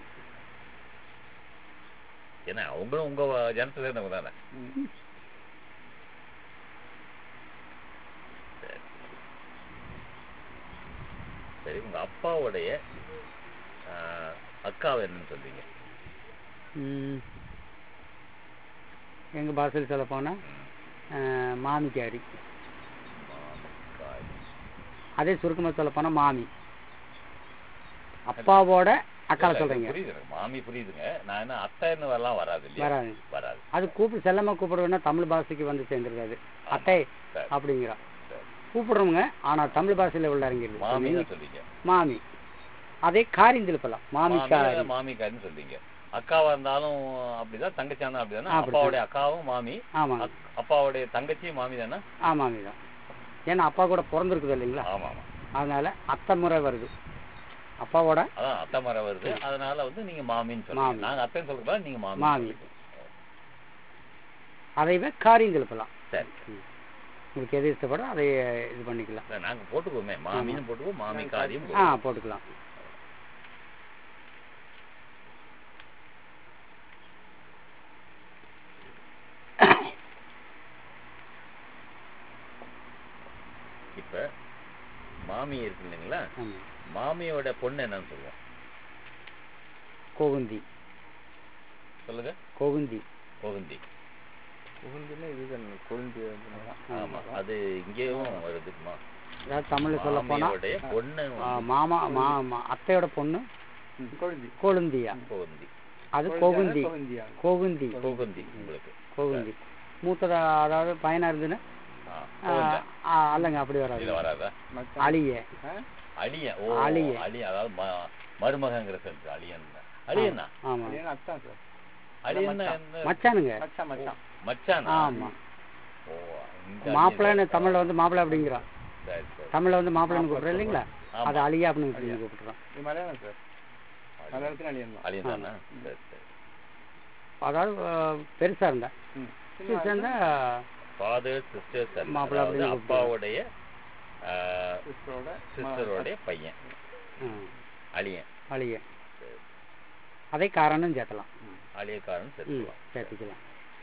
ஏன்னா அவங்களும் உங்க ஜனத்தை சேர்ந்தவங்க தானே ம். சரி. சரி உங்க அப்பாவுடைய ஆஹ், அக்காவை என்னன்னு சொல்றீங்க ம். எங்க பாஷையில் சொல்ல போனா அஹ், மாமிக்காரி மாமக்காரி. அதே சுருக்கமா சொல்ல போனா மாமி அப்பாவோட அக்காவை இல்ல, சொல்றீங்க புரியுது எனக்கு மாமி புரியுதுங்க நான் என்ன அத்தைன்னு வரலாம் வராது இல்லையா வராது வராது அது கூப்பிடு செல்லமா கூப்பிடுவேன்னா தமிழ் பாஷைக்கு வந்து சேர்ந்துருக்காது அத்தை சரி. அப்படிங்கிறா சரி. கூப்பிடுறவங்க ஆனா தமிழ் பாஷையில உள்ள மாமின்னு இறங்கிடுது சொல்லிங்க மாமி அதே காரியம் திருப்பலாம் மாமிக்காரி மாமிக்காரின்னு சொல்றீங்க அக்காவா இருந்தாலும் அப்படிதான் தங்கச்சியா அப்படிதானே அப்படிதான். அப்பாவுடைய அக்காவும் மாமி ஆமாங்க அக்- அப்பாவுடைய தங்கச்சியும் மாமி தானே ஆ மாமி தான் ஏன்னா அப்பா கூட பிறந்திருக்குது இல்லைங்களா ஆமா ஆமா அதனால அத்தை முறை வருது அப்பாவோட அதான் அத்தை மரம் வருது அதனால வந்து நீங்க மாமின்னு சொல்லுங்க மாமி. நாங்க அத்தைன்னு சொல்றதா நீங்க மாமி மாமி. அதைவே காரியம் திருப்பலாம் சரி உங்களுக்கு எது இஷ்டப்படும் அதை இது பண்ணிக்கலாம் இல்ல, நாங்க போட்டுக்குவோமே மாமின்னு போட்டுக்குவோம் மாமி காரியம் ஆ போட்டுக்கலாம் இப்ப மாமி இருக்கு இல்லைங்களா ஆமாம் மாமியோட பொண்ணு என்னன்னு சொல்லுவோம் கோகுந்தி சொல்லுங்க கோகுந்தி கோகுந்தி உகுந்துன்னா இதுதான் கொழுந்து ஆமா அது இங்கேயும் வருதுமா அதாவது தமிழ்ல சொல்ல போனா மாமியோடைய பொண்ணு ஆ, வந்து மாமா மாமா அத்தையோட பொண்ணு கொழுந்தி கோலுந்தியா கோகுந்தி அது கோகுந்தி கொழுந்தியா கோகுந்தி கோகுந்தி உங்களுக்கு கோகுந்தி மூத்ததா அதாவது பையனா இருந்துன்னா ஆ, ஆ, கோகுந்தா. ஆ, அல்லங்க அப்படி வராது இதுல வராதா மச்சான் அழிய அழியன் ஓ அழியன். அழியன் அதாவது ம- மருமகங்கிற செல்ஸ் அழியன் அழியன்னா ஆமா ஏன்னா அத்தான் சார் அழியன்னா என்ன மச்சானுங்க மச்சான் மச்சான் மச்சானா ஆமா ஓ இந்த மாப்பிள்ளைன்னு அழியன் தமிழ்ல வந்து மாப்பிள்ளை அப்படிங்கிறோம் சரி சரி தமிழ்ல வந்து மாப்பிள்ளைன்னு கூப்பிடுறோம் இல்லைங்களா ஆமா. அது அழியா அப்படின்னு சொல்லி கூப்பிடுறோம் இது மலையாளம் சார் மலையாளத்துல அழியன் தான் அழியன் தானே சரி சரி அதாவது ஆ, பெருசா இருந்தா ம். சிறுசா இருந்தா ஃபாதர் சிஸ்டர்ஸ் மாப்பிள்ளை அதாவது அப்படின்னு அப்பாவுடைய சிஸ்டரோட சிஸ்டரோடைய பையன் ஆ, அழியன் அழிய அதை காரணம் சேர்த்தலாம் அழியக்காரன் ம் சேர்த்துக்கலாம் சேர்த்துக்கலாம்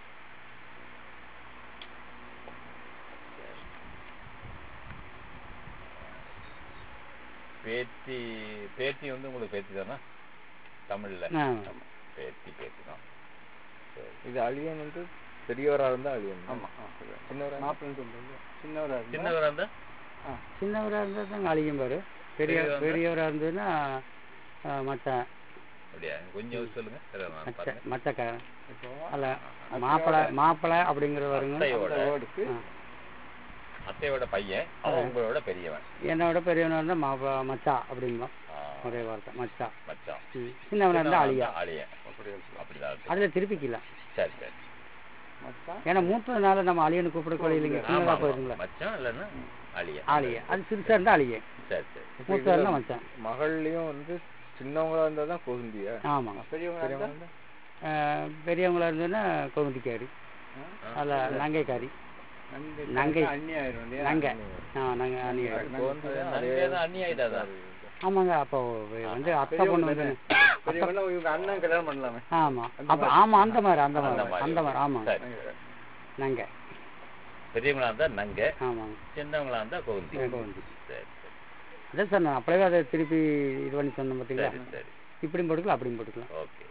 பேத்தி பேத்தி வந்து உங்களுக்கு பேத்தி தானே தமிழ்ல ஆ, பேத்தி பேத்தி தான் சரி இது அழியன் வந்து பெரியவரா இருந்தா அழியன் ஆமா ஆ, சரி. சின்னவரா மாப்பிள்ளைன்னு சொல்றது சின்னவரா இருந்தா சின்னவரா இருந்தா ஆ, சின்னவரா இருந்தா தாங்க அழியும் பாரு பெரிய பெரியவரா இருந்தா? பெரியவரா இருந்ததுன்னா ஆ, மச்சான் அப்படியா கொஞ்சம் சொல்லுங்க சரி, நான் மச்ச பாருங்க மச்சக்காரன் இப்போ அல்ல மாப்பிள்ளை மாப்பிள்ளை அப்படிங்கிற வருங்க அத்தையோட அந்த வேர்டுக்கு ஆ. அத்தையோட பையன் அவன் உங்களோட பெரியவன் என்னோட பெரியவனா இருந்தா மாப்பிள்ளை மச்சா அப்படிம்போம் ஆ, ஒரே வார்த்தை மச்சா மச்சான் ம். சின்னவனா இருந்தா அழியா அழியன் அப்படிதான் இருக்கு. அதுல திருப்பிக்கலாம் சரி சரி மச்சான் ஏன்னா மூத்ததுனால நம்ம அழியன்னு கூப்பிடக்கூட இல்லைங்க ஆமா, சின்னதா ஆமா. போயிருங்களா மச்சான் இல்லைன்னா அழியன் ஆளிய அது சிறுசா இருந்தா அழிய சரி சரி மூத்தா இருந்தா மச்சான் மகள்லயும் வந்து சின்னவங்களா இருந்தா தான் கொகுந்தியா ஆமாங்க பெரியவங்க பெரியவங்க இருந்தா இருந்தா ஆ, பெரியவங்களா இருந்ததுன்னா கோகுந்திக்காரி அல்ல நங்கைக்காரி நங்கை நங்கை. அண்ணி ஆயிரும் இல்லையா நங்கை ஆ நாங்க அணி கொகுந்து நன்கே தான் அண்ணி ஆயிட்டாதா ஆமாங்க அப்போ வந்து அத்தை பொண்ணு வந்து பெரியவங்க இவங்க அண்ணன் கல்யாணம் பண்ணலாமே ஆமா அப்ப ஆமா அந்த மாதிரி அந்த அந்த மாதிரி மாதிரி. அந்த மாதிரி ஆமாங்க சரி சரி. நங்கை பெரியவங்களா இருந்தா நங்க ஆமாங்க சின்னவங்களா இருந்தா கோகுந்தி கோகுந்தி சரி சரி அதான் சார் நான் அப்படியே அதை திருப்பி இது பண்ணி சொன்னேன் பார்த்தீங்களா சரி சரி இப்படியும் போட்டுக்கலாம் அப்படியும் போட்டுக்கலாம் ஓகே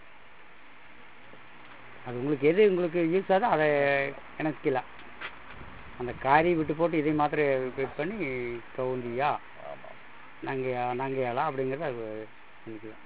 அது உங்களுக்கு எது உங்களுக்கு யூஸ் ஆகுதோ அதை இணைச்சிக்கலாம் அந்த காரி விட்டு போட்டு இதை மாத்திரம் வெயிட் பண்ணி கவுந்தியா ஆமா நாங்கள் நாங்கள் அப்படிங்கிறத அது பண்ணிக்கலாம்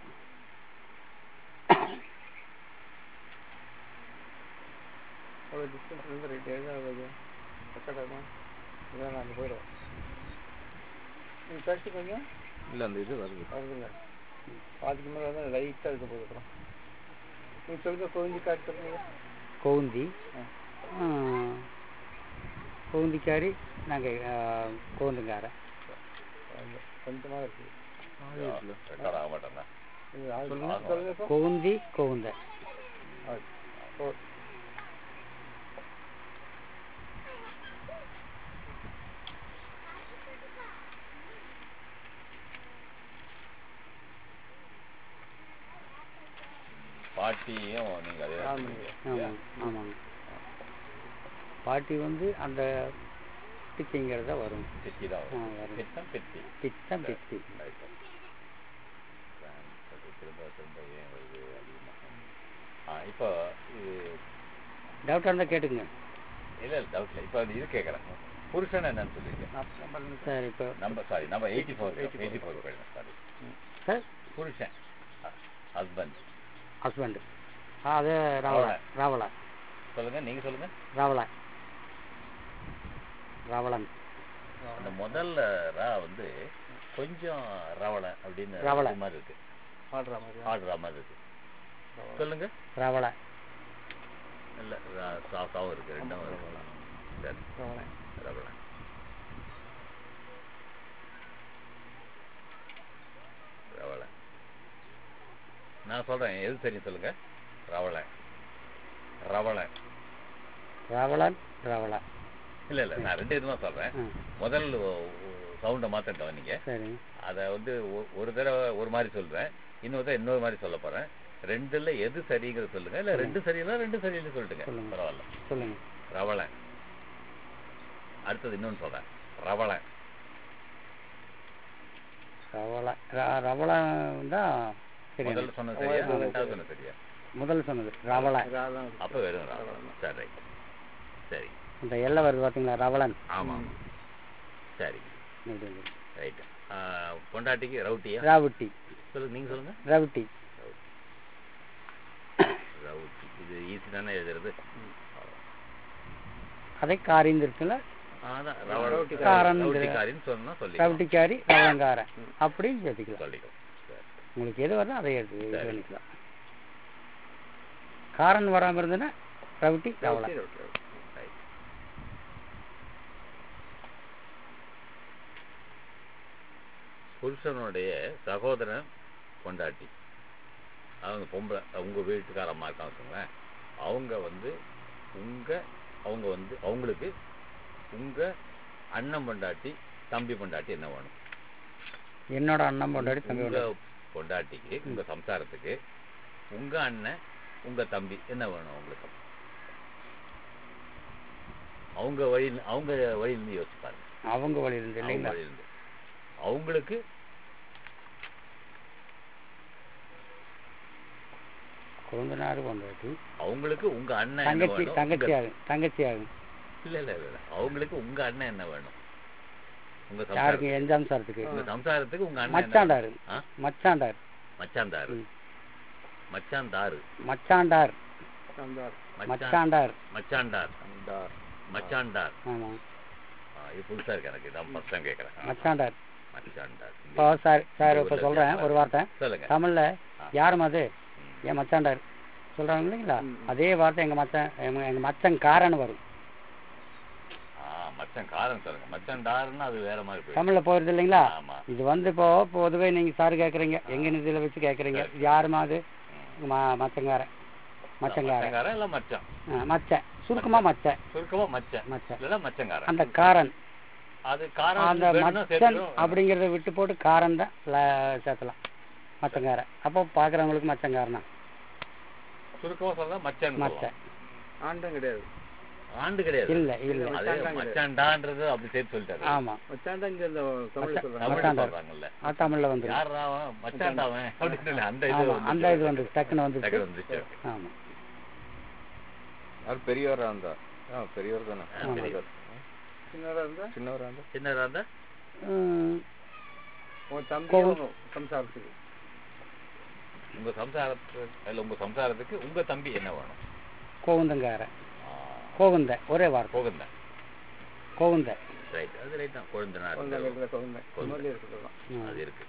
அவ்வளோ டிஸ்டன்ஸ் இருந்து ரைட் ஏதாவது பக்கடாமா இதான் நான் போயிடும் நீங்கள் பேசி கொஞ்சம் இல்ல அந்த இது வருது வருதுங்க பாதிக்கு மேலே வந்து லைட்டாக இருக்க போகுது அப்புறம் நீங்கள் சொல்லுங்க கோவிந்தி கார்டு சொல்லுங்க கவுந்தி ஆ. ஆ, கவுந்திக்காரி நாங்கள் கோந்துங்கார கொஞ்சமாக இருக்குது ரெக்கார்ட் ஆக மாட்டேன்னா இது ஆள் சொல்லுங்க இப்போ கவுந்தி கவுந்த ஓ பாட்டியும் நீங்க அதே தான் ஆமாங்க. சொல்றீங்க. இல்லையா? ஆமாங்க ஆமாங்க பாட்டி வந்து அந்த பித்திங்கிறத வரும் பித்தி தான் ஆ, வரும். வரும். பித்தம் பித்தி பித்தம் பித்தி Right. அது திரும்ப திரும்ப ஏன் வருது அதிகமா ஆ இப்போ இது டவுட்டாக இருந்தால் கேட்டுங்க இல்ல இல்ல டவுட் இல்லை இப்போ அது இது கேட்குறேன் புருஷன் என்னன்னு சொல்லியிருக்கேன் சார் இப்போ நம்ம சாரி நம்ம எயிட்டி ஃபோர் எயிட்டி ஃபோர் போயிடலாம் சாரி சார் புருஷன் ஹஸ்பண்ட் ஹஸ்பண்டு அது ராவலா ராவலா சொல்லுங்க நீங்க சொல்லுங்க ராவலா ராவலன் அந்த முதல்ல ரா வந்து கொஞ்சம் ரவளை அப்படின்னு ரவளை. இது மாதிரி இருக்கு ஆடுற மாதிரி ஆடுற மாதிரி இருக்கு சொல்லுங்க ராவலா இல்ல ரா- சா சாவும் இருக்கு ரெண்டும் இருக்கு சரி ரவணை. ரவளை ரவளை நான் சொல்றேன் எது சரி சொல்லுங்க ரவளை ரவளை ரவளன் ரவளை இல்ல இல்ல நான் ரெண்டு விதமா சொல்றேன் ஆ முதல் சவுண்டை மாத்திட்டோம் நீங்க சரி அதை வந்து ஒ- ஒரு தடவை ஒரு மாதிரி சொல்றேன் இன்னொரு தடவை இன்னொரு மாதிரி சொல்ல போறேன் ரெண்டுல எது சரிங்கிறது சொல்லுங்க இல்ல ரெண்டு சரியில்லை ரெண்டு சரியில்லை சொல்லிட்டுங்க சொல்லுங்க. பரவாயில்ல சொல்லுங்க ரவளை அடுத்தது இன்னொன்னு சொல்றேன் ரவளை ரவளை ர- ரவளை தான் சரி முதல்ல சொன்னது சரியா ரெண்டாவது சொன்னது சரியா முதல்ல சொன்னது ரவளை ராதான் அப்ப வெறும் ரவளை சரி ரைட் சரி இந்த எல்லை வருது பார்த்தீங்களா ரவளன் ஆமா ஆமா சரி இது வந்து. ரைட் பொண்டாட்டிக்கு ரவுட்டியா ராவுட்டி சொல்லுங்க நீங்க சொல்லுங்க ரவுட்டி ரவுட்டி இது ஈஸி தானே எழுதுறது அதை காரிந்து இருக்குல்ல அதான் காரன் ரவுட்டிக்காரின்னு சொன்னா சொல்லி ரவுட்டிக்காரி ரவளங்காரன் அப்படின்னு சேர்த்துக்கலாம் சொல்லிக்கோ சரி உங்களுக்கு எது வருதோ அதை எடுத்து இது சரி. பண்ணிக்கலாம் காரன் வராம இருந்ததுன்னா ரவுட்டி ரவளை ரைட் புருஷனுடைய சகோதரன் பொண்டாட்டி அவங்க பொம்பளை உங்க வீட்டுக்காரம்மா இருக்காங்க வச்சுக்கோங்களேன் அவங்க வந்து உங்க அவங்க வந்து அவங்களுக்கு உங்க அண்ணன் பொண்டாட்டி தம்பி பொண்டாட்டி என்ன வேணும் என்னோட அண்ணன் பொண்டாடி தம்பி உங்க பொண்டாட்டி. பொண்டாட்டிக்கு உங்க சம்சாரத்துக்கு உங்க அண்ணன் உங்க தம்பி என்ன வேணும் அவங்களுக்கு அவங்க வழியில் அவங்க வழியிலிருந்து யோசிச்சு பாருங்க அவங்க வழி இருந்து அவங்க இல்லைங்களா வழியிலிருந்து அவங்களுக்கு கொழுந்தனாரு பொண்டாட்டி அவங்களுக்கு உங்க அண்ணன் என்ன தங்கச்சி வேணும் தங்கச்சி உங்க- ஆகும் தங்கச்சி ஆகும் இல்ல இல்ல இல்ல இல்ல. அவங்களுக்கு உங்க அண்ணன் என்ன வேணும் உங்க யாருக்கு சம்சாரத்துக்கு எஞ்சாம் சாரத்துக்கு உங்க சம்சாரத்துக்கு உங்க அண்ணன் என்ன மச்சாண்டாரு வேணும்? ஆ? மச்சாண்டார் மச்சான்தாரு ம். மச்சான்தாரு மச்சாண்டார் சந்தார் மச்சான் மச்சாண்டார் மச்சான்டார் மச்சான்டார் ஆமா ஆ, இது புதுசா இருக்கு எனக்கு இதான் ஃபர்ஸ்ட் டைம் கேட்கறேன் ஆ, மச்சாண்டார் மச்சான்டார் இப்போ சார் சார் இப்போ சொல்றேன் ஒரு வார்த்தை சொல்லுங்க தமிழ்ல ஆ. யாரும் அது ம். என் மச்சாண்டார் சொல்றாங்க இல்லைங்களா ம். அதே வார்த்தை எங்க மச்சான் எங்க எங்க மச்சன் காரன்னு வரும் ஆ, மச்சான் காரன் சொல்லுங்க மச்சான்டாருன்னா அது வேற மாதிரி போயிடும் தமிழ்ல போயிருது இல்லைங்களா ஆமா இது வந்து இப்போ பொதுவே நீங்க சார் கேக்குறீங்க எங்க நிதியில வச்சு கேக்குறீங்க இது யாருமா அது ம். ம- மச்சங்காரன் மச்சங்காரன் மச்சங்காரன் இல்ல மச்சான் ஆ, மச்சன் சுருக்கமா மச்சன் சுருக்கமா மச்சான் மச்சன் இல்ல மச்சங்காரன் அந்த காரன் அது காரன் அந்த வேணும்னா மச்சன் சேர்த்துக்கிறோம். அப்படிங்கறத விட்டு போட்டு காரன் தான் ல- சேர்த்தலாம் மச்சங்காரன் அப்போ பாக்குறவங்களுக்கு மச்சங்காரனா சுருக்கமா சொல்றா மச்சான் மச்சன் ஆண்டம் கிடையாது ஆண்டு கிடையாது இல்ல இல்ல அது மச்சான்தான் கிடையாது. மச்சான்டான்றது அப்படி சேர்த்து சொல்லிட்டாரு ஆமா மச்சாண்டா இங்க இந்த தமிழ் மச்சான். சொல்றாங்க தமிழ்ல மச்சான்டா. சொல்றாங்கல்ல அது தமிழ்ல வந்துடும் யார் அவன் மச்சான்டாவன் அப்படின்னு அந்த இது ஆமா வந்துச்சு. அந்த இது வந்து டக்குன்னு டக்குனு வந்துச்சு வந்துச்சு ஆமா யார் பெரியவரா இருந்தா ஆ பெரியவர் தானே ஆ, பெரியவர். சின்னதா இருந்தா சின்னவரா இருந்தா சின்னதா இருந்தா ம், உன் தம்பி கோவில். சம்சாரத்துக்கு உங்க சம்சாரத்துக்கு இல்ல உங்க சம்சாரத்துக்கு உங்க தம்பி என்ன வேணும் கோவுந்தங்காரன் ஆ, கோவுந்த ஒரே வார்த்தை போகுந்த கோவுந்த ரைட் அது ரைட் தான் கொழுந்தனா குழந்தை இருக்கு இருக்கிற குழந்தை குழந்தை. முதல்ல இருக்கிறதெல்லாம் ம். அது இருக்கு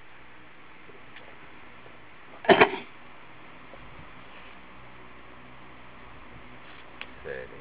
சரி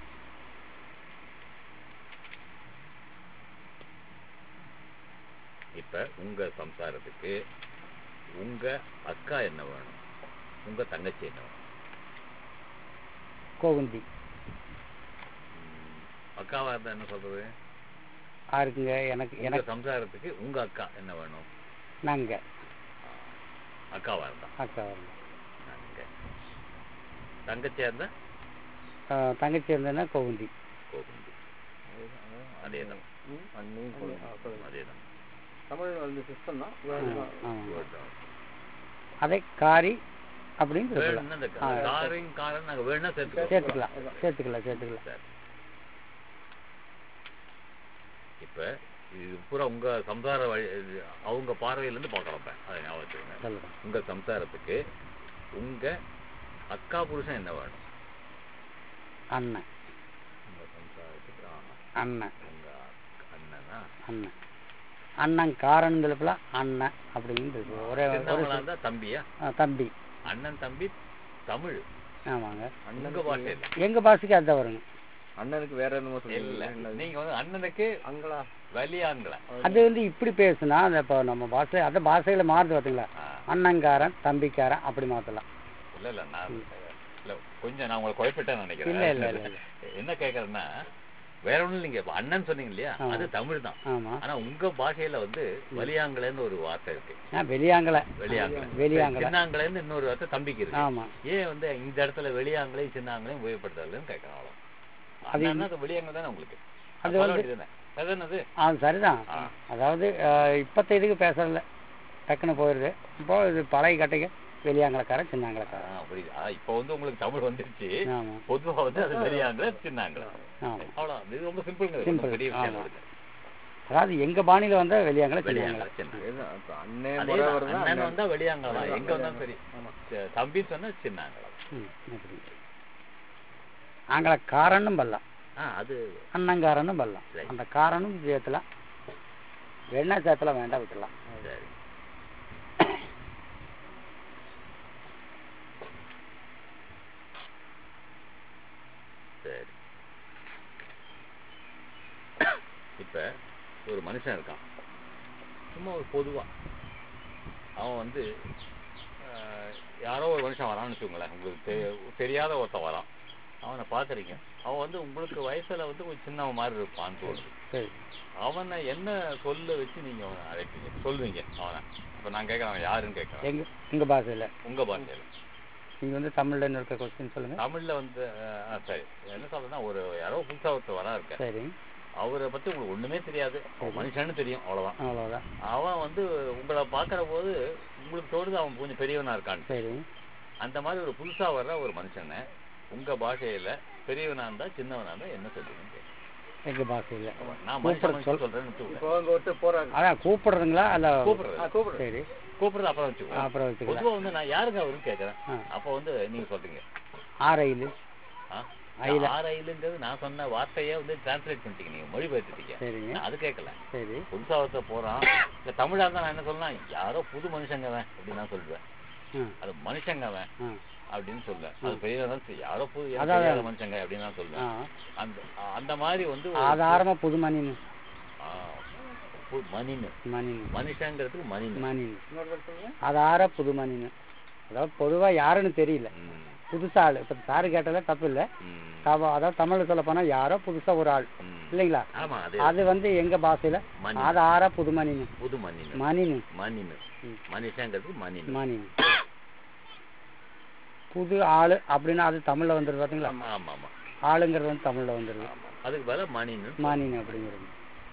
இப்ப உங்க சம்சாரத்துக்கு உங்க அக்கா என்ன வேணும் உங்க தங்கச்சி என்ன வேணும் கோவுந்தி ம், அக்காவா இருந்தா என்ன சொல்றது யாருக்குங்க எனக்கு உங்க எனக்கு சம்சாரத்துக்கு உங்க அக்கா என்ன வேணும் நாங்க அக்காவா இருந்தா அக்கா வரணும் நாங்க தங்கச்சியா இருந்தா ஆ, தங்கச்சி இருந்ததுன்னா கோவுந்தி கோகுந்தி அதேதான் ம்? அண்ணி ஆ, சொல்லுங்க. அதேதான் தமிழ் வந்து சிஸ்டம் தான் ஆ, ஆமா. Word தான். அதை காரி அப்படின்னு சொல்லலாம் வேணும்னா இந்த ஆ. காரையும் காரன் நாங்க வேணும்னா சேர்த்துக்கோ சேர்த்துக்கலாம் சேர்த்துக்கலாம் சேர்த்துக்கலாம் சரி. இப்ப இது பூரா உங்க சம்சார வழி இது அவங்க பார்வையில இருந்து பாக்குறோம் இப்ப. அதை ஞாபகம் வச்சுக்கோங்க. சொல்லுங்க உங்க சம்சாரத்துக்கு உங்க அக்கா புருஷன் என்ன வேணும் அண்ணன் உங்க சம்சாரத்துக்கு ஆ, அண்ணன் உங்க அக்கா- அண்ணனா அண்ணன் அண்ணன் காரன் அண்ணன் அப்படின்னு இருக்கு ஒரே ஒரு சின்னவங்களா இருந்தா தம்பியா ஆ, தம்பி அண்ணன் தம்பி தமிழ் ஆமாங்க உங்க பாஷையில எங்க பாஷைக்கு அதுதான் வருங்க அண்ணனுக்கு வேற என்னமோ இல்ல சொல்லுங்க நீங்க வந்து அண்ணனுக்கு அங்களா வெளியாங்கள அது வந்து இப்படி பேசுனா அந்த இப்போ நம்ம பாஷை அந்த பாஷையில மாறுது பார்த்தீங்களா அண்ணங்காரன் தம்பிக்காரன் அப்படி மாத்தலாம் இல்ல இல்ல நான் இல்ல கொஞ்சம் நான் உங்களை குழப்பிட்டேன்னு நினைக்கிறேன் இல்ல, இல்ல, இல்ல, இல்ல. என்ன கேக்குறேன்னா வேற ஒண்ணும் இல்லைங்க இப்ப அண்ணன் சொன்னீங்க இல்லையா ஆமா. அது தமிழ் தான் ஆமா ஆனா உங்க பாஷையில வந்து வலியாங்கலன்னு ஒரு வார்த்தை இருக்கு ஆ வெளியாங்கல வெளியாங்கல வெளியாங்கல சின்னாங்கலன்னு இன்னொரு வார்த்தை தம்பிக்கு இருக்கு ஆமா ஏன் வந்து இந்த இடத்துல வெளியாங்கலையும் சின்னாங்களையும் உபயோகப்படுத்தாதுன்னு கேட்கறோம் அவ்வளவு அது அண்ணன்னா அது வெளியாங்க தானே உங்களுக்கு அது சொல்ல வந்து- வேண்டியதுதானே? அதுதானே அது ஆ சரிதான் ஆ. அதாவது அஹ், இப்பத்த இதுக்கு பேசுறதில்ல டக்குன்னு போயிடுது இப்போ இது பழைய கட்டைக்கு வெளியாங்கலக்காரன் சின்னாங்கலக்காரன் ஆ, புரியுது ஆ, இப்போ வந்து உங்களுக்கு தமிழ் வந்துருச்சு ஆமா பொதுவா வந்து அது வெளியாங்கல சின்னாங்கல ஆமா அவ்வளோ இது ரொம்ப சிம்பிளுங்க இது. Simple. ஒண்ணும் பெரிய விஷயம் ஆமா. இல்லை. அதாவது எங்க பாணியில வந்தா வெளியாங்கல வெளியாங்கல சின்னாங்கல சின்னாங்கல அதேதான். இப்ப அண்ணன் அதே முறை தான். வருதா அண்ணன் அண்ணன். வந்தா வெளியாங்கல தான். எங்க அதான். வந்தாலும் சரி ச- தம்பி சொன்னா சின்னாங்கல ம் அப்படி ஆங்கலக்காரனும் பல்லாம் ஆ அது அண்ணங்காரனும் பல்லாம் சரி. அந்த காரனும் சேர்த்தலாம் வெண்ணெய் சேர்த்தலாம் வேண்டாம் விட்டுலாம் சரி சரி இப்ப ஒரு மனுஷன் இருக்கான் சும்மா ஒரு பொதுவா அவன் வந்து ஆஹ், யாரோ ஒரு மனுஷன் வரான்னு வச்சுக்கோங்களேன் உங்களுக்கு தெ- தெரியாத ஒருத்தன் வரான் அவனை பார்க்குறீங்க அவன் வந்து உங்களுக்கு வயசுல வந்து கொஞ்சம் சின்னவன் மாதிரி இருப்பான்னு தோணுது சரி அவனை என்ன சொல்ல வச்சு நீங்க அவனை அழைப்பீங்க சொல்லுவீங்க அவனை இப்ப நான் கேட்கறேன் அவன் யாருன்னு கேட்கறேன் எங்க உங்க பாஷையில உங்க பாஷையில நீங்க வந்து தமிழ்ல இருக்க கொஸ்டின் சொல்லுங்க தமிழ்ல வந்து அஹ், ஆ, சரி என்ன சொல்றேன்னா ஒரு யாரோ புதுசா ஒருத்தர் வரா இருக்க சரி அவரை பத்தி உங்களுக்கு ஒண்ணுமே தெரியாது அவன் மனுஷன்னு தெரியும் அவ்வளவுதான் அவ்வளவுதான் அவன் வந்து உங்களை பாக்குற போது உங்களுக்கு தோணுது அவன் கொஞ்சம் பெரியவனா இருக்கான்னு சரி அந்த மாதிரி ஒரு புதுசா வர்ற ஒரு மனுஷனை உங்க பாஷையில பெரியவனா இருந்தா சின்னவனா இருந்தா என்ன சொல்லுவீங்க எங்க பாஷையில நான் கூப்பிட மனுஷன் சொல். சொல்றேன்னு வச்சுக்கோங்க இப்போ அங்க ஒருத்தர் போறாங்க அதான் கூப்பிடுறதுங்களா அல்ல கூப்பிடுறது ஆ கூப்பிடுறேன் சரி கூப்பிடுறது அப்புறம் வச்சுக்கோங்க அப்புறம் வச்சுக்கலாம் பொதுவா வந்து நான் யாருங்க அவருன்னு கேட்கறேன் ஆ. அப்ப வந்து நீங்க சொல்றீங்க ஆரையில் ஆ? அயில. ஆரையிலுங்கிறது நான் சொன்ன வார்த்தையே வந்து டிரான்ஸ்லேட் பண்ணிட்டீங்க நீங்க மொழிபெயர்த்துட்டீங்க சரிங்க நான் அது கேட்கல சரி புதுசா ஒருத்தர் போறான் இல்ல தமிழா இருந்தா நான் என்ன சொல்லலாம் யாரோ புது மனுஷங்க அவன் அப்படின்னு நான் சொல்லுவேன் ஆ அது மனுஷங்க அவன் ஆ அப்படின்னு சொல்லுவேன் அது பெரிய இருந்தாலும் சரி, யாரோ புது எனக்கு அதான் தெரியாத மனுஷங்க அப்படின்னு நான் ஆ சொல்லுவேன் அந்த அந்த மாதிரி வந்து ஒரு- ஆதாரமா புது மணின்னு ஆ, பு- மணின்னு மணின்னு மனுஷங்கிறதுக்கு மணின்னு மணின்னு இன்னொரு தடவை சொல்லுங்க ஆதார புது மணின்னு அதாவது பொதுவா யாருன்னு தெரியல ம், புதுசா ஆள் இப்ப சாரு கேட்டதே தப்பு இல்ல ம், தவ- அதாவது தமிழ்ல சொல்ல போனா யாரோ புதுசா ஒரு ஆள் ம். இல்லைங்களா ஆமா அது அது வந்து எங்க பாஷையில மணி. ஆதார புது மணின்னு புது மணின்னு மணின்னு மணின்னு ம். மனுஷங்கிறதுக்கு மணின்னு மணின்னு புது ஆளு அப்படின்னா அது தமிழ்ல வந்துருது பாத்தீங்களா ஆமா ஆமா ஆமா ஆளுங்கிறது வந்து தமிழ்ல வந்துருது ஆமா அதுக்கு பதிலா மணின்னு மணின்னு அப்படிங்கிறது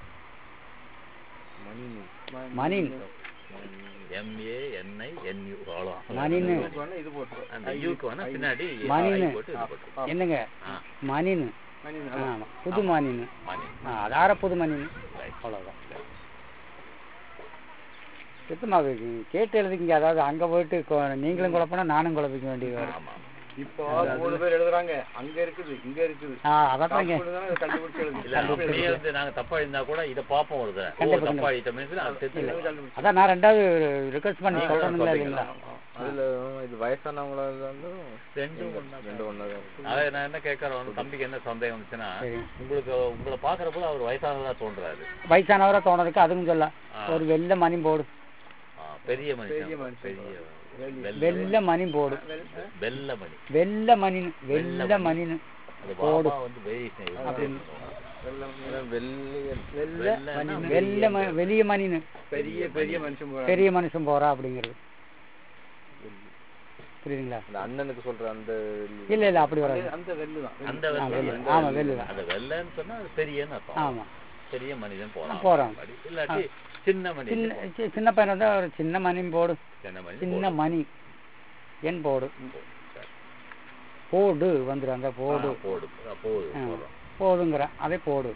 மணினு. மணின் எம்ஏ என்ஐ என்யூ அவ்வளோதான் மணின்னு இதுக்கு வேணா இது போட்டுருவோம் அந்த யூக்கு வேணா பின்னாடி மணின்னு. ஐ போட்டு இது போட்டு என்னங்க ஆ மணின்னு மணி ஆமா புது மணின்னு மணி ஆ, அதார புது மணின்னு Right. அவ்வளவுதான் சுத்தமா கேட்டு எழுதிக்கிங்க அதாவது அங்க போயிட்டு கொ- நீங்களும் குழப்பணும் நானும் குழப்பிக்க வேண்டியது வரும் ஆமா இப்போ மூணு பேர் எழுதுறாங்க அங்க இருக்குது இங்க இருக்குது ஆ அதாங்க தப்புன்னு தான் கண்டுபிடிச்சு எழுது இல்ல அப்படியே வந்து நாங்க தப்பா எழுந்தா கூட இத பாப்போம் ஒரு தடவை. ஓ கண்டிப்பா, தப்பா எழுதிட்டோம்னு அது தெரிஞ்சு கண்டுபிடிச்சு அதான் நான் ரெண்டாவது ரிக்வெஸ்ட் பண்ணி நீங்களும் சொல்லணுங்களா சொல்றீங்களா? இல்லைங்களா அதுல இது வயசானவங்களா இருந்தாலும் ரெண்டும் ஒண்ணா ரெண்டு ஒண்ணாதான் அதை நான் என்ன கேட்கறேன் தம்பிக்கு என்ன சந்தேகம் வந்துச்சுன்னா சரி உங்களுக்கு உங்களை பாக்குறப்போ அவர் வயசானதா தோன்றாரு வயசானவரா தோணுறதுக்கு அதுவும் சொல்ல ஆ. ஒரு வெள்ளை மணி போடு ஆ, பெரிய பெரிய மனுஷன் மனுஷன். பெரிய வெள்ளை வெள்ளை மணி போடு வெள்ளை மணி வெள்ளை மணின்னு வெள்ளை மணின்னு அது போடு. பாபா வந்து வேரியேஷன் ஏன்னா வெள்ளையன் வெள்ளை வெள்ளைன்னா வெள்ளை ம- வெளிய மணின்னு பெரிய பெரிய மனுஷன் போறாங்க பெரிய மனுஷன் போறா அப்படிங்கிறது புரியுதுங்களா அந்த அண்ணனுக்கு சொல்ற அந்த இல்ல இல்ல அப்படி வராது அந்த- அந்த வெள்ளு தான் அந்த ஆ, வெள்ளை வெள்ளை. ஆமா வெள்ளை தான் அந்த வெள்ளைன்னு சொன்னா அது பெரியன்னு அர்த்தம் ஆமா பெரிய மனிதன் போறான் போறான். அப்படி. இல்லாட்டி சின்ன மனிதன் சின்ன சி- சின்ன பையன் வந்து ஒரு சின்ன மணி போடு சின்ன மனிதன் சின்ன போறான். மணி என் போடு சரி. போடு வந்துடும் அந்த போடு ஆ, போடு ஆ, போடு ஆ. போடுறோம் போடுங்கிற அதே போடு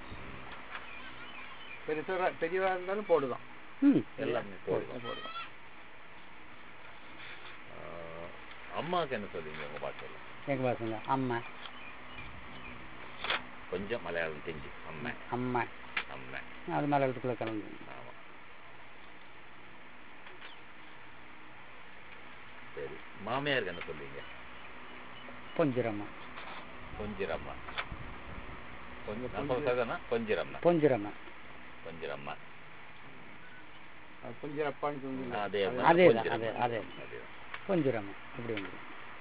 பெருசா பெரியவா இருந்தாலும் போடுதான் ம் எல்லாமே போடு போடுதான் ஆ, அம்மாவுக்கு என்ன சொல்றீங்க உங்க பாட்டில் எங்க பாசுங்க அம்மா கொஞ்சம் மலையாளம் தெரிஞ்சு அம்மா அம்மா அம்மா அது மேலே எழுத்துக்குள்ள கலந்து ஆமா சரி மாமியாருக்கு என்ன சொல்றீங்க பொஞ்சிரம்மா கொஞ்சிரம்மா கொஞ்சம் நான் சொல்றதுன்னா கொஞ்சிரம்மா பொஞ்சிரம்மா கொஞ்சிரம்மா கொஞ்சம் அப்பான்னு சொன்னீங்க அதே அதே தான், கொஞ்சிரம்மா. அதே, அதே. அதேதான். கொஞ்சிரம்மா அப்படி வந்து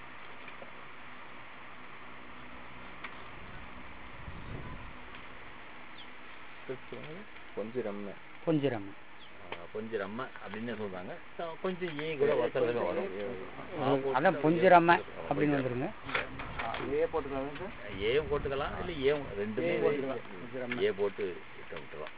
கொஞ்சம் ரம்மை கொஞ்சிரம்மா ஆ, கொஞ்சிரம்மா அப்படின்னு சொல்றாங்க த- கொஞ்சம் ஏ கூட வசதியாக வரும் ஆ, போட்டு அதான் பொஞ்சிரம்மை அப்படின்னு வந்துருங்க ஏ போட்டுக்கலாம் சார் ஏ போட்டுக்கலாம் இல்லை ஏ ரெண்டுமே ஏ போட்டுக்கலாம். கொஞ்சிரம்மை. ஏ போட்டு இட்ட விட்டுறலாம்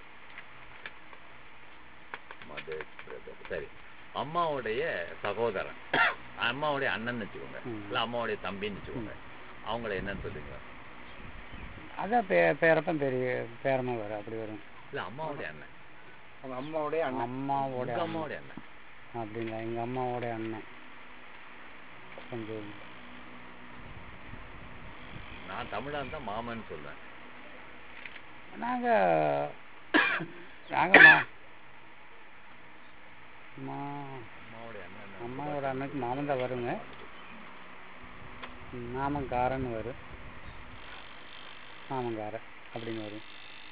மது பிரதர். சரி அம்மாவுடைய சகோதரன் அம்மாவுடைய அண்ணன் வச்சுக்கோங்க ம். இல்லை அம்மாவுடைய தம்பின்னு வச்சுக்கோங்க அவங்கள என்னன்னு சொல்லுங்க அதான் பே பேரப்பன் பெரிய பேரமா வரும் அப்படி வரும் இல்லை அம்மாவுடைய அண்ணன் அவங்க அம்மாவுடைய அண்ணன் அம்மாவோட உங்க அண்ணன். அம்மாவுடைய அண்ணன் அப்படிங்களா எங்க அம்மாவோட அண்ணன் கொஞ்சம் நான் தமிழா இருந்தா மாமன்னு சொல்லுவேன் நாங்க நாங்க மா மா அம்மாவுடைய அண்ணன் என்ன? அம்மாவோட அண்ணனுக்கு மாமன் தான் வருங்க மாமங்காரன்னு வரும் மாமங்கார அப்படின்னு வரும்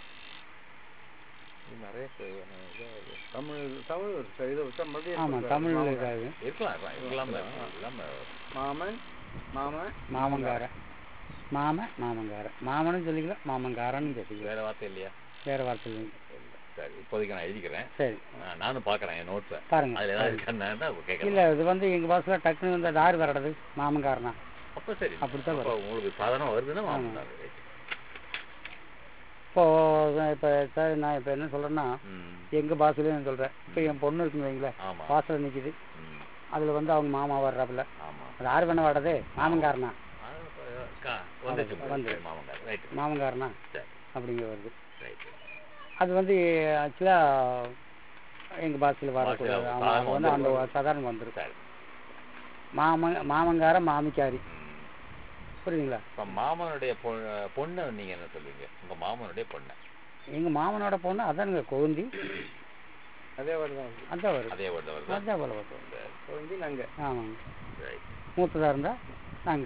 இது நிறைய பேர் வேணும். இதான் இது. தமிழ் தமிழ் வருது சார் இதை வச்சா மறுபடியும் ஆமா சொல்றாரு. தமிழ் மாமன். இருக்காது இருக்கலாம் இருக்கலாம் இல்லாம இல்லாம மாமன் மாமன் மாமங்கார மாம மாமங்கார மாமனும் சொல்லிக்கலாம் மாமங்காரன்னு சொல்லிக்கலாம் வேற வார்த்தை இல்லையா வேற வார்த்தை இல்லைங்க இல்ல. சரி இப்போதைக்கு நான் எழுதிக்கிறேன் சரி ஆ, நானும் பார்க்கறேன் என் நோட்ஸை பாருங்க அதுல ஏதாவது இருக்கான்னு கேட்கறேன் இல்ல இது வந்து எங்க பாஸ்ல டக்குன்னு வந்து அது யார் வர்றது மாமங்காரனா அப்ப சரி அப்படித்தான் அப்ப உங்களுக்கு சாதாரண வருதுன்னா ஆமா. மாமன் தான் ரைட். இப்போ இப்போ சார் நான் இப்போ என்ன சொல்றேன்னா ம். எங்க பாசலையும் சொல்றேன் இப்போ என் பொண்ணு இருக்குன்னு வைங்களேன் ஆமா வாசல் நிக்குது ம். அதுல வந்து அவங்க மாமா வர்றாப்புல ஆமா அது யார் வேணா வர்றது மாமங்காரனா அது இப்ப கா- வந்துச்சு வந்து. மாமன் ரைட் மாமங்காரனா சரி அப்படிங்க வருது ரைட் அது வந்து ஆக்சுவலா எங்க பாஷையில் வரக்கூடாது பாஷையில ஆமா, அது வந்து அந்த வந்துரும். சாதாரண வந்துடும் சரி மாம மாமங்கார மாமிக்காரி ம். புரியுதுங்களா இப்ப மாமனுடைய பொ- பொண்ணை நீங்க என்ன சொல்லுவீங்க உங்க மாமனுடைய பொண்ணை எங்க மாமனோட பொண்ணு அதானுங்க கோந்தி அதே வருதான் அதான் வருது அதே வருது வருதா அதான் போல வருது சரி வந்து நாங்க ஆமாங்க ரைட் மூத்ததா இருந்தா நாங்க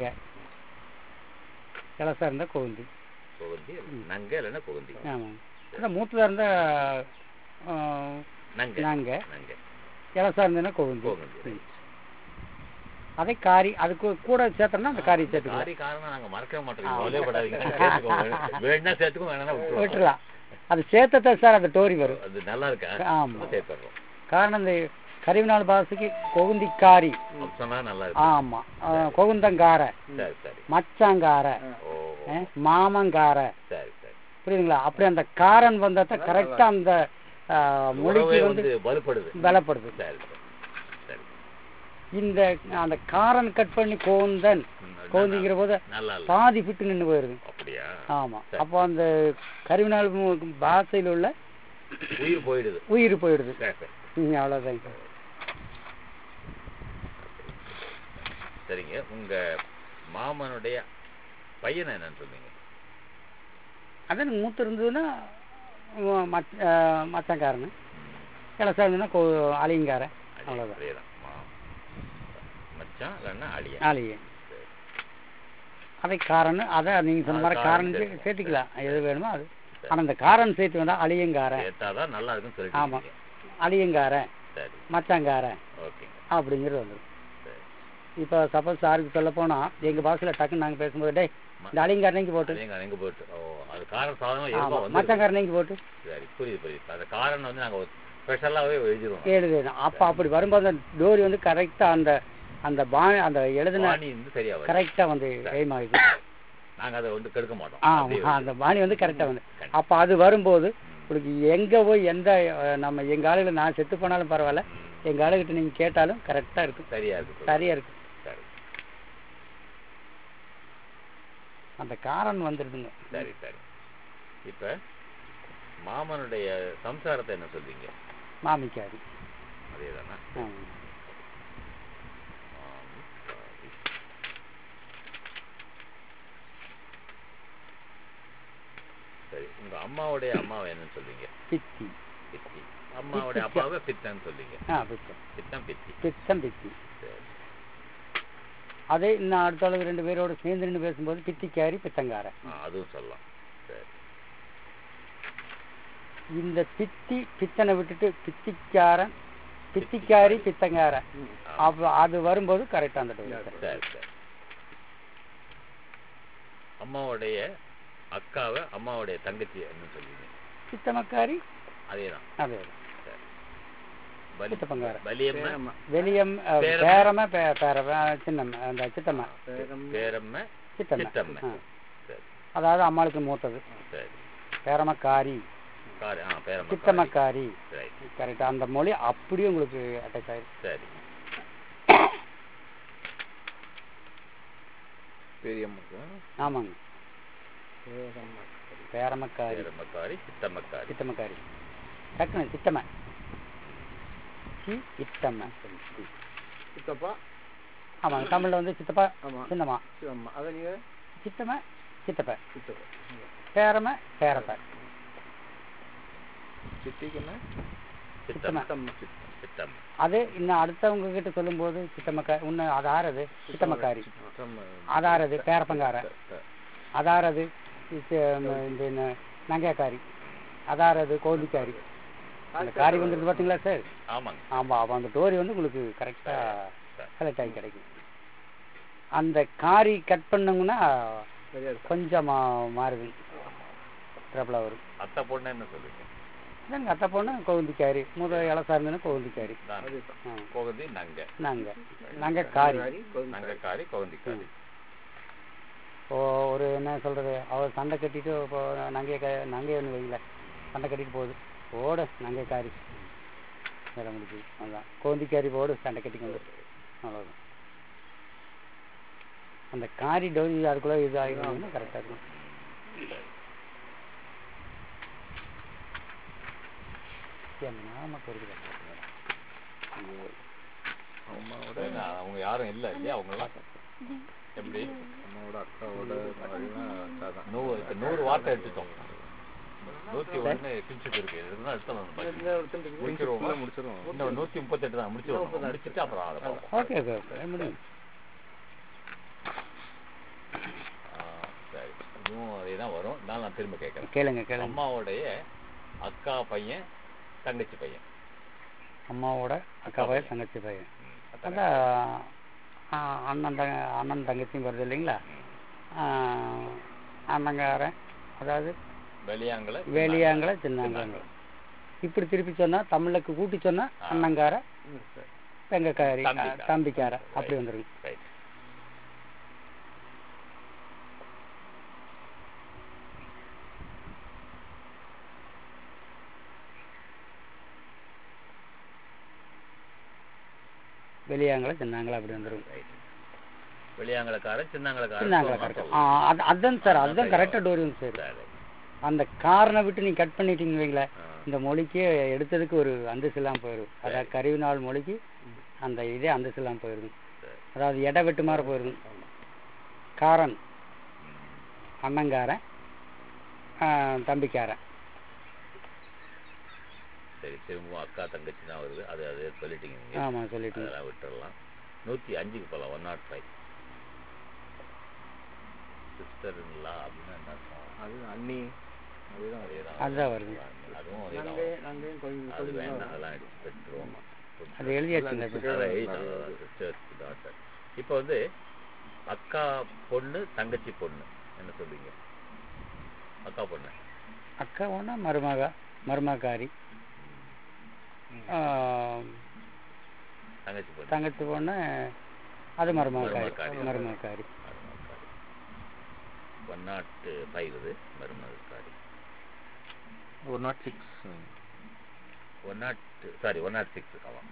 இலசா இருந்தா கோந்தி புகுந்தி நங்க இல்லைன்னா புகுந்தி ஆமாங்க அதான் மூத்ததா இருந்தா ஆ, நங்க நாங்க நங்க இலசா இருந்ததுன்னா கோந்தி புகுந்தி ம். அதே காரி அதுக்கு கூட சேர்த்தோம்னா அந்த காரி சேர்த்துக்கலாம் காரி காரணம் நாங்க மறக்கவே மாட்டோம் கவலைப்படாதீங்க சேர்த்துக்கோங்க வேணா சேர்த்துக்கோ வேணா விட்டுருவோம் விட்டுறலாம் அது சேர்த்தா சார் அந்த டோரி வரும் அது நல்லா இருக்கா ஆமா. சேர்த்துறோம் காரணம் இந்த கருவிநாள் பாசைக்கு கொகுந்திக்காரி சொன்னா நல்லா இருக்கு ஆமா ஆ, கொகுந்தங்கார சரி சரி மச்சாங்கார ஓ ஆ, மாமங்கார சரி சரி புரியுதுங்களா அப்படி அந்த காரன் வந்தா கரெக்டா அந்த ஆ, மொழிக்கு உறவே வந்து வந்து வலுப்படுது பலப்படுது சரி சரி சரி இந்த அந்த காரன் கட் பண்ணி கோந்தன் ம், அது கோந்திங்கிற போது நல்லா இல்ல பாதி பிட்டு நின்று போயிருது அப்படியா ஆமா அப்போ அந்த கருவிநாள் மு- பாஷையில் உள்ள உயிர் போயிடுது உயிர் போயிடுது சரி சரி ம், அவ்வளவுதாங்க சரிங்க உங்க மாமனுடைய பையனை என்னன்னு சொன்னீங்க அதான் மூத்து இருந்ததுன்னா உம், மச்ச- ஆ, மச்சாங்காரன் இலசா இருந்ததுன்னா கோ அலிங்காரன் அவ்வளவுதான். அதேதான் மா- மச்சான் இல்லைன்னா அழியன் ஆலியே அதை காரன் அதை நீங்க சொன்ன ஆ, மாதிரி காரன் காரன் சேர்த்துக்கலாம். சேர்த்துக்கலாம் எது வேணுமோ அது ஆனா அந்த காரன் சேர்த்து வந்தா அழியங்காரன் சேர்த்தாதான் நல்லா இருக்குன்னு ஆமா. சொல்லிட்டு அழியங்காரன் சரி மச்சாங்காரன் ஓகேங்க அப்படிங்கிறது வந்துடும் சரி இப்போ சப்போஸ் சாருக்கு சொல்ல போனா எங்க பாஷையில டக்குன்னு நாங்க பேசும்போது டேய் இந்த அழியங்காரன் இங்க போட்டு அதேங்க எங்க போட்டு ஓ அது காரம் சாதனம் ஆமா இயல்பா வந்து மச்சாங்காரன் இங்க போட்டு சரி புரியுது புரியுது அந்த காரன் வந்து நாங்க ஸ்பெஷலாவே எழுதிடுவோம் எழுதுறோம் அப்ப அப்படி வரும்போது அந்த டோரி வந்து கரெக்டா அந்த அந்த பா அந்த எழுதின பாணி வந்து சரியா வரும் கரெக்டா வந்து எய்ம் ஆகுது நாங்க அதை வந்து கெடுக்க மாட்டோம் ஆ அப்படியே அந்த பாணி வந்து கரெக்டா வந்து கண்டிப்பா. அப்ப அது வரும்போது ம். உங்களுக்கு எங்க போய் எந்த அஹ், நம்ம எங்க ஆளுகளை நான் செத்து போனாலும் பரவாயில்ல ம். எங்க ஆளுகிட்ட நீங்க கேட்டாலும் கரெக்டா இருக்கும் சரியா இருக்கு சரியா இருக்கு சரி அந்த காரன் வந்துடுதுங்க சரி சரி இப்ப மாமனுடைய சம்சாரத்தை என்ன சொல்றீங்க மாமிக்காரி அதேதானா ஆமா. மாமி, காரி. சரி உங்க அம்மாவுடைய அம்மாவை என்னன்னு சொல்றீங்க பித்தி பித்தி அம்மாவுடைய பித்தி. அப்பாவை பித்தன்னு சொல்றீங்க ஆ பித்தம் பித்தம் பித்தி பித்தம் பித்தி சரி அதே இன்னும் அடுத்த அளவு ரெண்டு பேரோட சேர்ந்து நின்று பேசும்போது பித்திக்காரி பித்தங்கார ஆ, அதுவும் சொல்லலாம் சரி இந்த பித்தி பித்தனை விட்டுட்டு பித்திக்காரன் பித்திக்காரி பித்தங்காரன் அப்ப அது வரும்போது கரெக்டா அந்த டோரி சார் சரி சரி அம்மாவுடைய அக்காவை அம்மாவுடைய தங்கச்சி என்ன சொல்லுவீங்க சித்தமக்காரி அதேதான் அதே சரி பலி சித்தப்பங்காரன் பலியம்ம வெளியம் அஹ், பேரம்மா. பேரம பே- பேரம சின்னம்ம அந்த சித்தம்மா பேரம்ம சித்தம்மா சித்தம்ம ஆ. சரி அதாவது அம்மாளுக்கு மூத்தது சரி பேரமக்காரி காரி ஆ பேரம்ம காரி. சித்தமக்காரி ரைட் கரெக்டா அந்த மொழி அப்படியே உங்களுக்கு அட்டாச் ஆயிடும் சரி பெரியம்மாக்கு ஆமாங்க பேரமக்காரி பேரம்மக்காரி சித்தம்மக்காரி சித்தமக்காரி டக்குனு சித்தம சி இத்தம்ம சித்தப்பா ஆமாங்க தமிழ்ல வந்து சித்தப்பா ஆமா சின்னம்மா ஆமா அதை நீங்க சித்தம சித்தப்ப சித்தப்பா பேரம பேரப்ப சித்திக்கு என்ன சித்தம்ம சித்தம்ம சித்தம்ம அது இன்னும் அடுத்தவங்க கிட்ட சொல்லும்போது சித்தமக்கா இன்னும் அது ஆறது சித்தமக்காரி சித்தம்மா. அதாரது பேரப்பங்கார த- த- அதாரது இது, ம, இந்த என்ன, நங்கைக்காரி அதாரது கோழிக்காரி அந்த காரி வந்துருக்கு பார்த்தீங்களா சார் ஆமாங்க ஆமாம் அப்போ அந்த டோரி வந்து உங்களுக்கு கரெக்டாக சரி. செலக்ட் ஆகி கிடைக்கும் அந்த காரி கட் பண்ணோம்னா சரியா இருக்கும் கொஞ்சம் மா- மாறுது ட்ரபிளாக வரும் அத்தை பொண்ணு என்ன சொல்லுவீங்க இல்லைங்க அத்தை பொண்ணு கோவிந்திக்காரி முதல் இலசா இருந்ததுன்னா கோவிந்திக்காரி நான் ஆ கோகந்தி நங்க நாங்கள் நாங்கள் காரி நங்கக்காரி கோகந்திக்காரி இப்போ ஒரு என்ன சொல்கிறது அவர் சண்டை கட்டிட்டு இப்போ நங்கையை க நங்கையை ஒன்று வைங்கள சண்டை கட்டிட்டு போகுது போடு நங்கைக்காரி வேலை முடிஞ்சு அதான் கோந்திக்காரி போடு சண்டை கட்டி கொண்டு அவ்வளோதான் அந்த காரி டோஸ் அதுக்குள்ளே இது ஆகிடும்னா கரெக்டாக இருக்கும் சரி, அந்த நாமக்கு இருக்குது அம்மாவோட ஏன்னா, அவங்க யாரும் இல்ல இல்லையா அவங்கெல்லாம் எப்படி அம்மாவோட அக்காவோட மாதிரிலாம் அக்கா தான் நூறு இப்ப நூறு வார்த்தை எடுத்துட்டோம் நூத்தி ஒண்ணு கிழிச்சுட்டு இருக்கு இதுதான் எடுத்துடணும் பாக்கி. முடிச்சிருவோமா முடிச்சிருவோம் இன்னும் நூத்தி முப்பத்தெட்டு தான் முடிச்சிருவோம் முடிச்சிட்டு அப்புறம் அதை பார்ப்போம் ஓகே ஓகே ஓகே முடியும் ஆ, சரி இதுவும் அதே தான் வரும் நான் நான் திரும்ப கேட்கறேன் கேளுங்க கேளுங்க அம்மாவுடைய அக்கா பையன் தங்கச்சி பையன் அம்மாவோட அக்கா பையன் தங்கச்சி பையன் ம், அந்த ஆ, அண்ணன் தங்க அண்ணன் தங்கச்சியும் வருது இல்லைங்களா ஆ, அண்ணங்காரன் அதாவது வெளியாங்கல வேலியாங்கல சின்னாங்கல இப்படி திருப்பி சொன்னா தமிழுக்கு கூட்டி சொன்னா அண்ணங்கார தங்கக்காரி தம்பிக்கார. தம்பிக்கார அப்படி வந்துருங்க ரைட் வெளியாங்கல சின்னாங்கல அப்படி வந்துருங்க ரைட் வெளியாங்கலக்காரன் சின்னாங்கலக்காரன் சின்னாங்கல ஆ அது அதான் சார் அதுதான் கரெக்டாக டோரியும் சார் சரி அந்த காரனை விட்டு நீ கட் பண்ணிட்டீங்க வைங்களேன் ஆ, இந்த மொழிக்கு எடுத்ததுக்கு ஒரு அந்தஸ்து இல்லாமல் போயிடும் அதாவது கருவி நாள் மொழிக்கு அந்த இதே அந்தஸ்து இல்லாமல் போயிடும் சரி. அதாவது எடை வெட்டு மாதிரி போயிடும் காரன் ம், அண்ணங்காரன் ஆ, தம்பிக்காரன் சரி திரும்பவும் அக்கா தங்கச்சி தான் வருது அது அது சொல்லிட்டீங்க நீங்க ஆமாம் சொல்லிட்டீங்க அதெல்லாம் விட்டுறலாம் நூத்தி அஞ்சுக்கு போகலாம் ஒன் நாட் ஃபைவ் சிஸ்டர் இல்லா அப்படின்னா என்ன அர்த்தம்? அது அண்ணி அதுதான் அதேதான் அதுதான் வருது அதுவும் அதேதான் நாங்க நாங்க கொஞ்சம் அது வேண்டாம் அதெல்லாம் எடுத்து பெற்றுருவோம் அது எழுதியாச்சுங்க இப்போ அதை எழுதிட்டோம். sisters, daughter. இப்போ வந்து அக்கா பொண்ணு தங்கச்சி பொண்ணு என்ன சொல்றீங்க அக்கா பொண்ணு அக்கா ஒன்றா மருமக மருமகாரி ஆ, தங்கச்சி பொண்ணு தங்கச்சி பொண்ணு அது மருமகாரி மருமகாரி. மருமகாரி ஒன் நாட் ஃபைவ் இது மருமகாரி ஒரு nought six one nought sorry one nought six ஆமாம்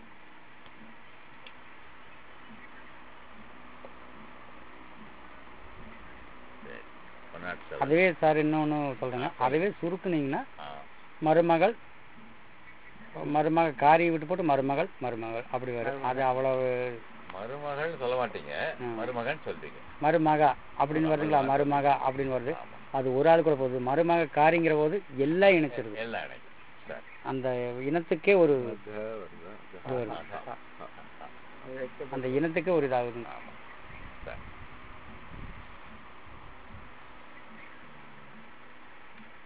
சரி ஒன் நாட் செவன் அதுவே சார் இன்னொன்று சொல்கிறேங்க அதுவே சுருக்குனீங்கன்னா ஆ மருமகள் மருமக காரியை விட்டு போட்டு மருமகள் மருமகள் அப்படி வரும் அது அவ்வளவு மருமகள்னு சொல்ல மாட்டீங்க ம். மருமகன் சொல்றீங்க மருமகா அப்படின்னு வருதுங்களா மருமகா அப்படின்னு வருது ஆமா அது ஒரு ஆள் கூட போகுது மருமக காரிங்கிற போது எல்லாம் இணைச்சிருது எல்லாம் எனக்கு சரி அந்த இனத்துக்கே ஒரு க வருதா க. இது வருது ஆஹா. அந்த இனத்துக்கே ஒரு இதாகுது ஆமா சரி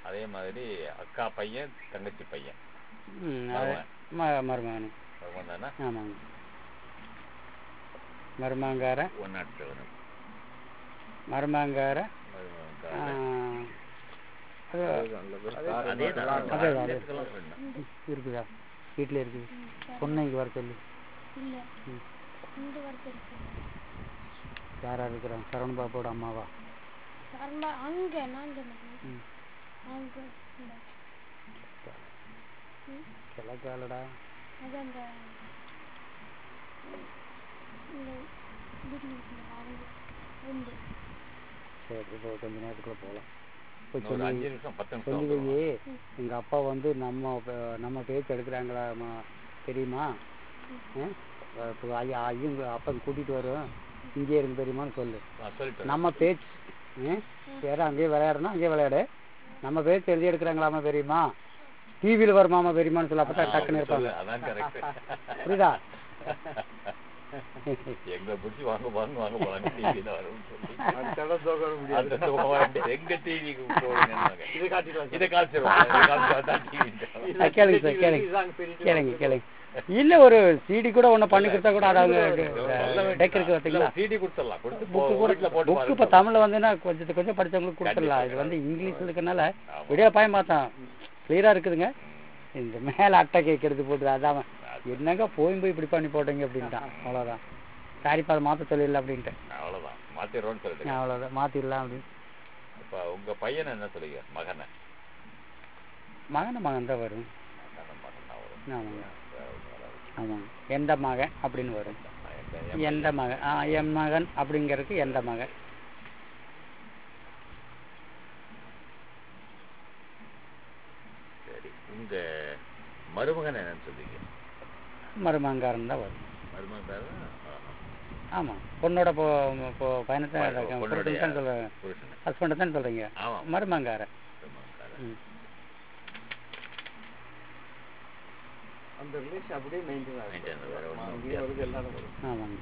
அதே மாதிரி அக்கா பையன் தங்கச்சி பையன் ம் அது ம மருமகன் மருமகன் தானே ஆமாங்க மருமங்கார ஒன் நாட் செவன் மருமங்கார ஆ, அது அதே தான் அதே தான், அதே. கலர் வேணும். இருக்குதா வீட்டில் இருக்குது பொண்ணு இங்கே வர சொல்லு இல்ல ம். இந்த வருஷம் இருக்கு யார் யார் இருக்கிறாங்க சரவண பாபோட அம்மாவா சரண்டா அங்க நான் சொன்னேன் ம் அங்க இந்த ம், கிழக்காலடா அது அந்த இந்த வீட்டில் இருக்கிற அவங்க ரெண்டு சரி இப்போ கொஞ்ச நேரத்துக்குள்ள போகலாம் போய் இன்னும் ஒரு சொல்லி அஞ்சு நிமிஷம் பத்து நிமிஷம் சொல்லி வந்துருவோம். வை எங்கள் அப்பா வந்து நம்ம ப- நம்ம பேச்சு எடுக்கிறாங்களா தெரியுமா ஆ? இப்போ ஐயா ஐயும் அப்பன் கூட்டிகிட்டு வரும் இங்கே இருந்து தெரியுமான்னு சொல்லு ஆ, சொல்லிட்டு நம்ம பேச்சு ஆ? வேற அங்கேயே விளையாடணும் அங்கேயே விளையாடு நம்ம பேச்சு எழுதி எடுக்கிறாங்களாமா தெரியுமா டிவியில் வருமாமா தெரியுமான்னு சொல்லு அப்போ தான் டக்குன்னு சொல்லு, இருப்பாங்க அதான் கரெக்ட் புரியுதா எங்களை பிடிச்சி வாங்க வாங்க வாங்க போலாம் டிவியில வரும்னு சொல்லி அடுத்த தோக்க முடியாது அந்த தூக்கம் வேண்டிய எங்க டிவிக்கு போடுங்க இதை காட்டிடலாம் இதை காமிச்சிருவாங்க இதை காமிச்சா டிவி ஆ, கேளுங்க சார் கேளுங்க கேளுங்க கேளுங்க இல்ல ஒரு சிடி கூட ஒண்ணு பண்ணி கொடுத்தா கூட அது அவங்க டெக் இருக்கு பார்த்தீங்களா சிடி கொடுத்துடலாம் கொடுத்து புக்கு கூட வீட்டுல போட்டு புக்கு இப்போ தமிழ்ல வந்துன்னா கொஞ்சம் கொஞ்சம் படிச்சவங்களுக்கு கொடுத்துடலாம் இது வந்து இங்கிலீஷ்ல இருக்கனால ஆமா. விடிய பாயம் பார்த்தேன் கிளியரா இருக்குதுங்க இந்த மேல அட்டை கேட்கறது போட்டு அதான் என்னங்க போய் போய் இப்படி பண்ணி போட்டீங்க அப்படின்ட்டான் அவ்வளவுதான் சரிப்பா அதை மாத்த சொல்லிடல அப்படின்ட்டு அவ்வளவுதான் மாத்திடுறோம்னு சொல்லிட்டு அவ்வளவுதான் மாத்திடலாம் அப்படின்னு இப்ப உங்க பையனை என்ன சொல்லுங்க மகனை மகன மகன் தான் வரும் மகன் மகன் தான் வரும். ஆமாங்க ஆமாங்க எந்த மகன் அப்படின்னு வரும் எந்த- எந்த மகன் ஆ என் மகன் அப்படிங்கிறதுக்கு எந்த மகன் சரி உங்க மருமகன் என்னன்னு சொல்லுவீங்க மருமங்காரன் தான் வரும் மருமகன் ஆமாம் பொண்ணோட போ இப்போ பயணத்தை பொண்ணுடைய தான் சொல்கிறேன் புருஷன் ஹஸ்பண்டை தான் சொல்கிறீங்க ஆமா மருமங்காரன் மருமகன் ம் அந்த ரிலேஷன் அப்படியே மெயின்டைன் Maintain ஆகுது, வேற ஒண்ணும் அங்கேயும் வருது எல்லாரும் வருது ஆமாங்க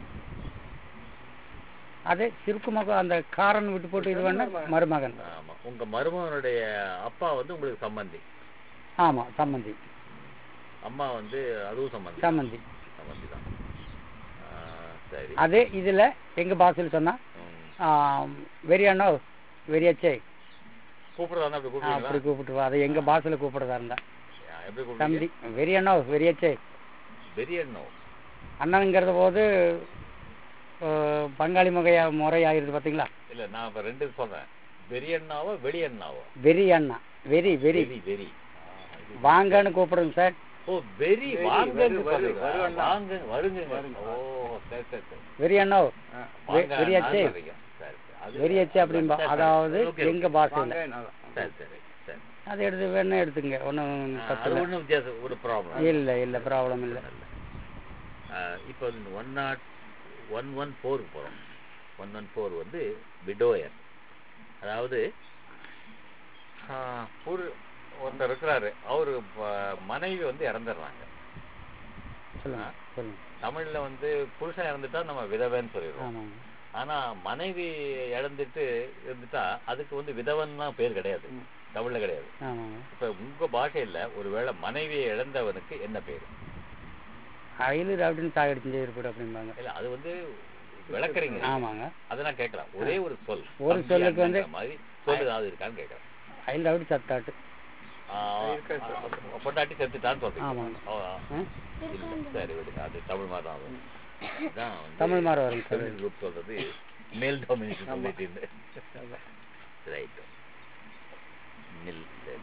அதே சிறுக்குமாக அந்த காரன் விட்டு போட்டு இது பண்ண மருமகன் ஆமா உங்க மருமகனுடைய அப்பா வந்து உங்களுக்கு சம்பந்தி ஆமாம் சம்மந்தி அம்மா வந்து அதுவும் சம்பந்தி சம்மந்தி சம்பந்தி தான் ஆ, சரி அதே இதில் எங்கள் பாஷையில் ம். சொன்னால் வெறியானோ வெறியாச்சே கூப்பிடுறதா இருந்தா அப்படி ஆ, அப்படி கூப்பிடுவீங்களா கூப்பிட்டுருவா அதை எங்கள் பாஷையில் கூப்பிடுறதா இருந்தா எப்படி தம்பி கூப்பிடுவீங்க வெறியானோ வெறியாச்சே பெரியண்ணோ அண்ணனுங்கிறத போது அஹ், பங்காளி முகையா முறை ஆயிருது பார்த்தீங்களா இல்ல நான் இப்ப ரெண்டு சொல்றேன் பெரியண்ணாவோ வெளியண்ணாவோ வெறி அண்ணா வெரி வெரி வெரி வெரி வாங்கன்னு கூப்பிடுங்க சார் ஓ வெரி வாங்கன்னு வரு, வரு, சொல்றீங்களா? வருவண்ணா. வாங்க வருங்க ஓ சரி சரி சரி வெறி அண்ணா வாங்க வெறியாச்சே அண்ணான்னு சொல்றீங்க. சரி, சரி. அது- வெறியாச்சே அப்படின்பா சரி, சரி. அதாவது ஓகே, ஓகே. எங்க பாஷையில் வாங்க நல்லா. சரி சரி சரி அதை எடுத்து வேணா எடுத்துங்க ஒன்றும் ஆ, தப்பு அது இல்லை ஒண்ணும் வித்தியாசம் ஒரு ப்ராப்ளம் இல்லை இல்லை ப்ராப்ளம் இல்லை இப்போ ஒன் நாட் ஒன் ஒன் ஃபோருக்கு போகிறோம் ஒன் ஒன் ஃபோர் வந்து விடோயர் அதாவது ஆ, ஒரு ஒருத்தர் இருக்கிறாரு அவரு ப- மனைவி வந்து இறந்துடுறாங்க சொல்லுங்க சொல்லுங்க தமிழ்ல வந்து புருஷன் இறந்துட்டா நம்ம விதவைன்னு சொல்லிடுவோம் ஆமாங்க ஆனா மனைவி இழந்துட்டு இருந்துட்டா அதுக்கு வந்து விதவன் தான் பேர் கிடையாது தமிழ்ல கிடையாது ஆமாங்க இப்ப உங்க பாஷையில ஒருவேளை மனைவியை இழந்தவனுக்கு என்ன பேர் அயிலு அப்படின்னு சாகடிச்சு இருப்பிடு அப்படிம்பாங்க இல்ல அது வந்து விளக்குறீங்க ஆமாங்க அதை நான் கேட்கலாம் ஒரே ஒரு சொல் ஒரு தம்பி, சொல்லுக்கு வந்து- அண்ணங்கிற மாதிரி சொல் ஏதாவது இருக்கான்னு கேட்கறேன் அயில் அப்படி சத்தாட்டு ஆ, பொண்டாட்டி செத்துட்டான்னு சொல்றீங்க ஆமாங்க. ஓ, ஆ. ஆ? இல்ல, சரி விடுங்க அது தமிழ் மாதிரி தான் வரும் இதான் வந்து தமிழ் மாதிரி வருங்க சார் feminine group சொல்றது மேல் டாமினேஷன் சொல்லிட்டு ரைட் மில் சரி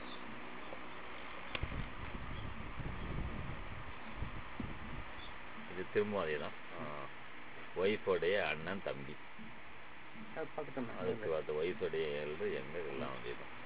இது திரும்ப அதே தான் ஒய்ஃபோடைய அண்ணன் தம்பி அது பார்த்துட்டோமே. அதுக்கு அந்த ஒய்ஃபோடைய எழுது எங்க எல்லாம் அதே தான்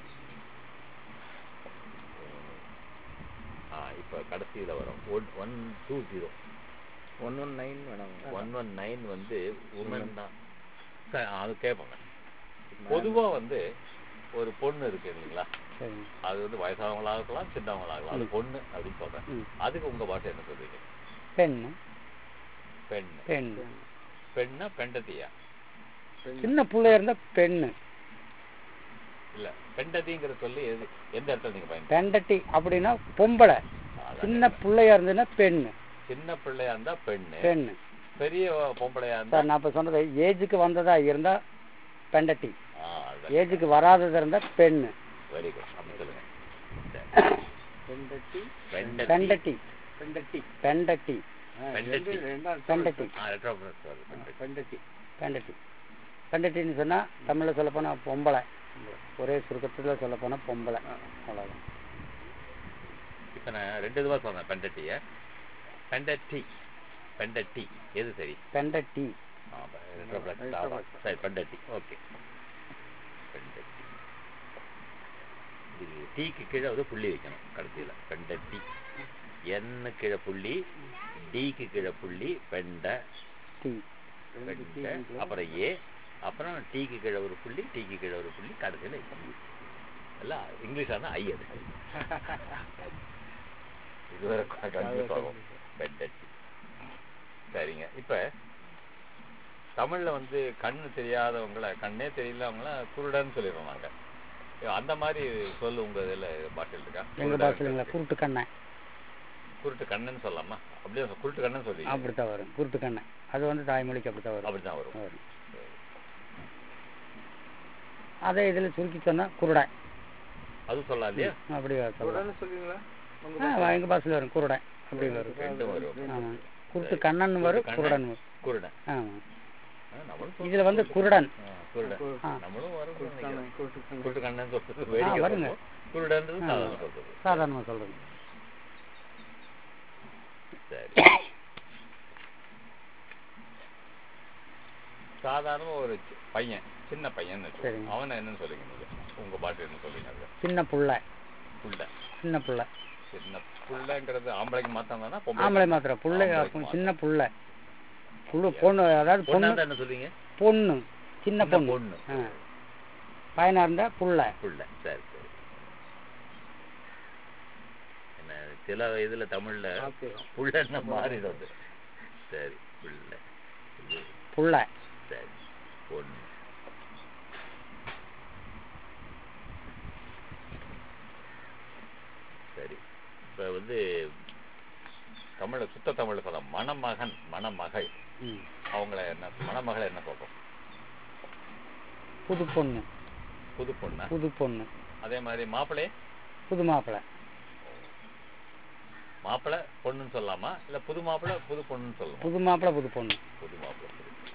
ஆ இப்போ கடைசியில் வரும் one one two zero one one nine வேணாம் ஒன் ஒன் நைன் வந்து உமன் தான் சரி, அது கேட்பாங்க பொதுவா வந்து ஒரு பொண்ணு இருக்கு இல்லைங்களா சரிங்க அது வந்து வயசானவங்களா இருக்கலாம் சின்னவங்களா இருக்கலாம் அது பொண்ணு அப்படின்னு சொல்றேன் ம். அதுக்கு உங்க பாஷை என்ன சொல்றீங்க பெண் பெண் பெண் பெண்ணா பெண்டத்தியா சின்ன பிள்ளையா இருந்தா பெண்ணு இல்ல பெண்டதிங்கிற சொல்லி எது எந்த இடத்துல நீங்க பயன்படுத்த பெண்டட்டி அப்படின்னா பொம்பளை சின்ன பிள்ளையா இருந்ததுன்னா பெண்ணு சின்ன பிள்ளையா இருந்தா பெண்ணு பெண்ணு பெரிய பொம்பளையா இருந்தா சார் நான் இப்போ சொன்னது ஏஜுக்கு வந்ததா இருந்தா பெண்டட்டி ஆ ஏஜுக்கு வராததா இருந்தா பெண்ணு வெரி குட் அப்படி சொல்லுங்க பெண்டட்டி பெண்டதி பெண்டட்டி பெண்டட்டி பெண்டட்டி ஆ, பெண்டட்டி. ரெண்டு- ரெண்டாம் பெண்டட்டி ஆ ரெட்ரோபிரஸ் வருது பெண்டதி. பெண்டட்டி பெண்டட்டி பெண்டட்டின்னு சொன்னா தமிழ்ல சொல்ல போனா பொம்பளை ஒரே சுருக்கத்துல சொல்ல போனா பொம்பளை அவ்வளவுதான் இப்ப நான் ரெண்டு இதுவா சொன்னேன் பெண்டட்டிய பெண்டட்டி பெண்டட்டி எது சரி பெண்டட்டி ஆ, ப- ரெட்ரோபிரஸ் ஆமா. சரி பெண்டட்டி ஓகே பெண்டட்டி இது டீக்கு கீழே வந்து புள்ளி வைக்கணும் கடைசியில பெண்டட்டி என்னு கீழே புள்ளி டிக்கு கீழே புள்ளி பெண்ட டீ பெண்ட அப்புறம் ஏ அப்புறம் டீக்கு கீழே ஒரு புள்ளி டீக்கு கீழே ஒரு புள்ளி கடைசியில் எல்லாம் இங்கிலீஷ் ஆனால் ஐ அது இதுவரை கன்ஃபியூஸ் ஆகும் பெண்டட்டி சரிங்க இப்ப தமிழ்ல வந்து கண்ணு தெரியாதவங்கள கண்ணே தெரியலவங்கள குருடன்னு சொல்லிடுறோம் நாங்க அந்த மாதிரி சொல்லு உங்க இதுல பாட்டில் இருக்கா எங்க குருடன் பாஷைங்களா குருட்டு கண்ணை குருட்டு கண்ணன்னு சொல்லலாமா அப்படியே குருட்டு கண்ணன்னு சொல்லி அப்படித்தான் வரும் குருட்டு கண்ணை அது வந்து தாய்மொழிக்கு அப்படித்தான் வரும் அப்படிதான் வரும் வரும் அதே இதுல சுருக்கி சொன்னா குருடை அது சொல்லலாம் இல்லையா அப்படி சொல்லலாம் உடனே சொல்லுவீங்களா உங்க ஆ, எங்க பாஷையில வரும் குருடை அப்படி வரும் ரெண்டும் வரும் ஆமா குருட்டு கண்ணன் வரும் குருட்டு குருடன் கண்ணன். வரும் குருடன் ஆமா ஆ, நம்மளும் இதுல வந்து குருடன் ஆ, குருடன் ஆ. நம்மளும் வரும் நினைக்கிறேன். கூட்டு குருட்டு கண்ணன் சொல்றது வேடிக்கை வருங்க. சொல்லுவோம். குருடன்றது ஆ. சாதாரண சொல்றது சாதாரணமா சொல்றது சரி சாதாரண ஒரு சி- பையன் சின்ன பையன் சரிங்க. அவனை என்னன்னு சொல்லுங்க நீங்க உங்க பாட்டு என்ன சொல்லுங்க அது சின்ன புள்ள புள்ள சின்ன புள்ள சின்ன புள்ளங்கிறது ஆம்பளைக்கு மாத்தம் தானா ஆம்பளை மாத்திரம் புள்ளை ஆம்பளைக்கு சின்ன புள்ள புள்ளு பொண்ணு அதாவது பொண்ணு பொண்ணா என்ன சொல்லுவீங்க பொண்ணு சின்ன சின்ன பொண்ணு பொண்ணு ஆ. பையனா இருந்தா புள்ள புள்ள சரி சரி என்ன சில இதுல தமிழ்ல மாத்திரம். புள்ளன்னா மாறிடும் அது சரி புள்ள இது புள்ள சரி பொண்ணு சரி இப்ப வந்து தமிழ்ல சுத்த தமிழ்ல சொல்ல மணமகன் மணமகள் ம். அவங்கள என்ன மணமகளை என்ன சொல்றோம் புது பொண்ணு புது பொண்ணா புது பொண்ணு அதே மாதிரி மாப்பிள்ளை புது மாப்பிள்ளை மாப்பிள்ளை பொண்ணுன்னு சொல்லலாமா இல்ல புது மாப்பிள்ளை புது பொண்ணுன்னு சொல்லலாமா புது மாப்பிள்ளை புது பொண்ணு புது மாப்பிள்ளை புது பொண்ணு.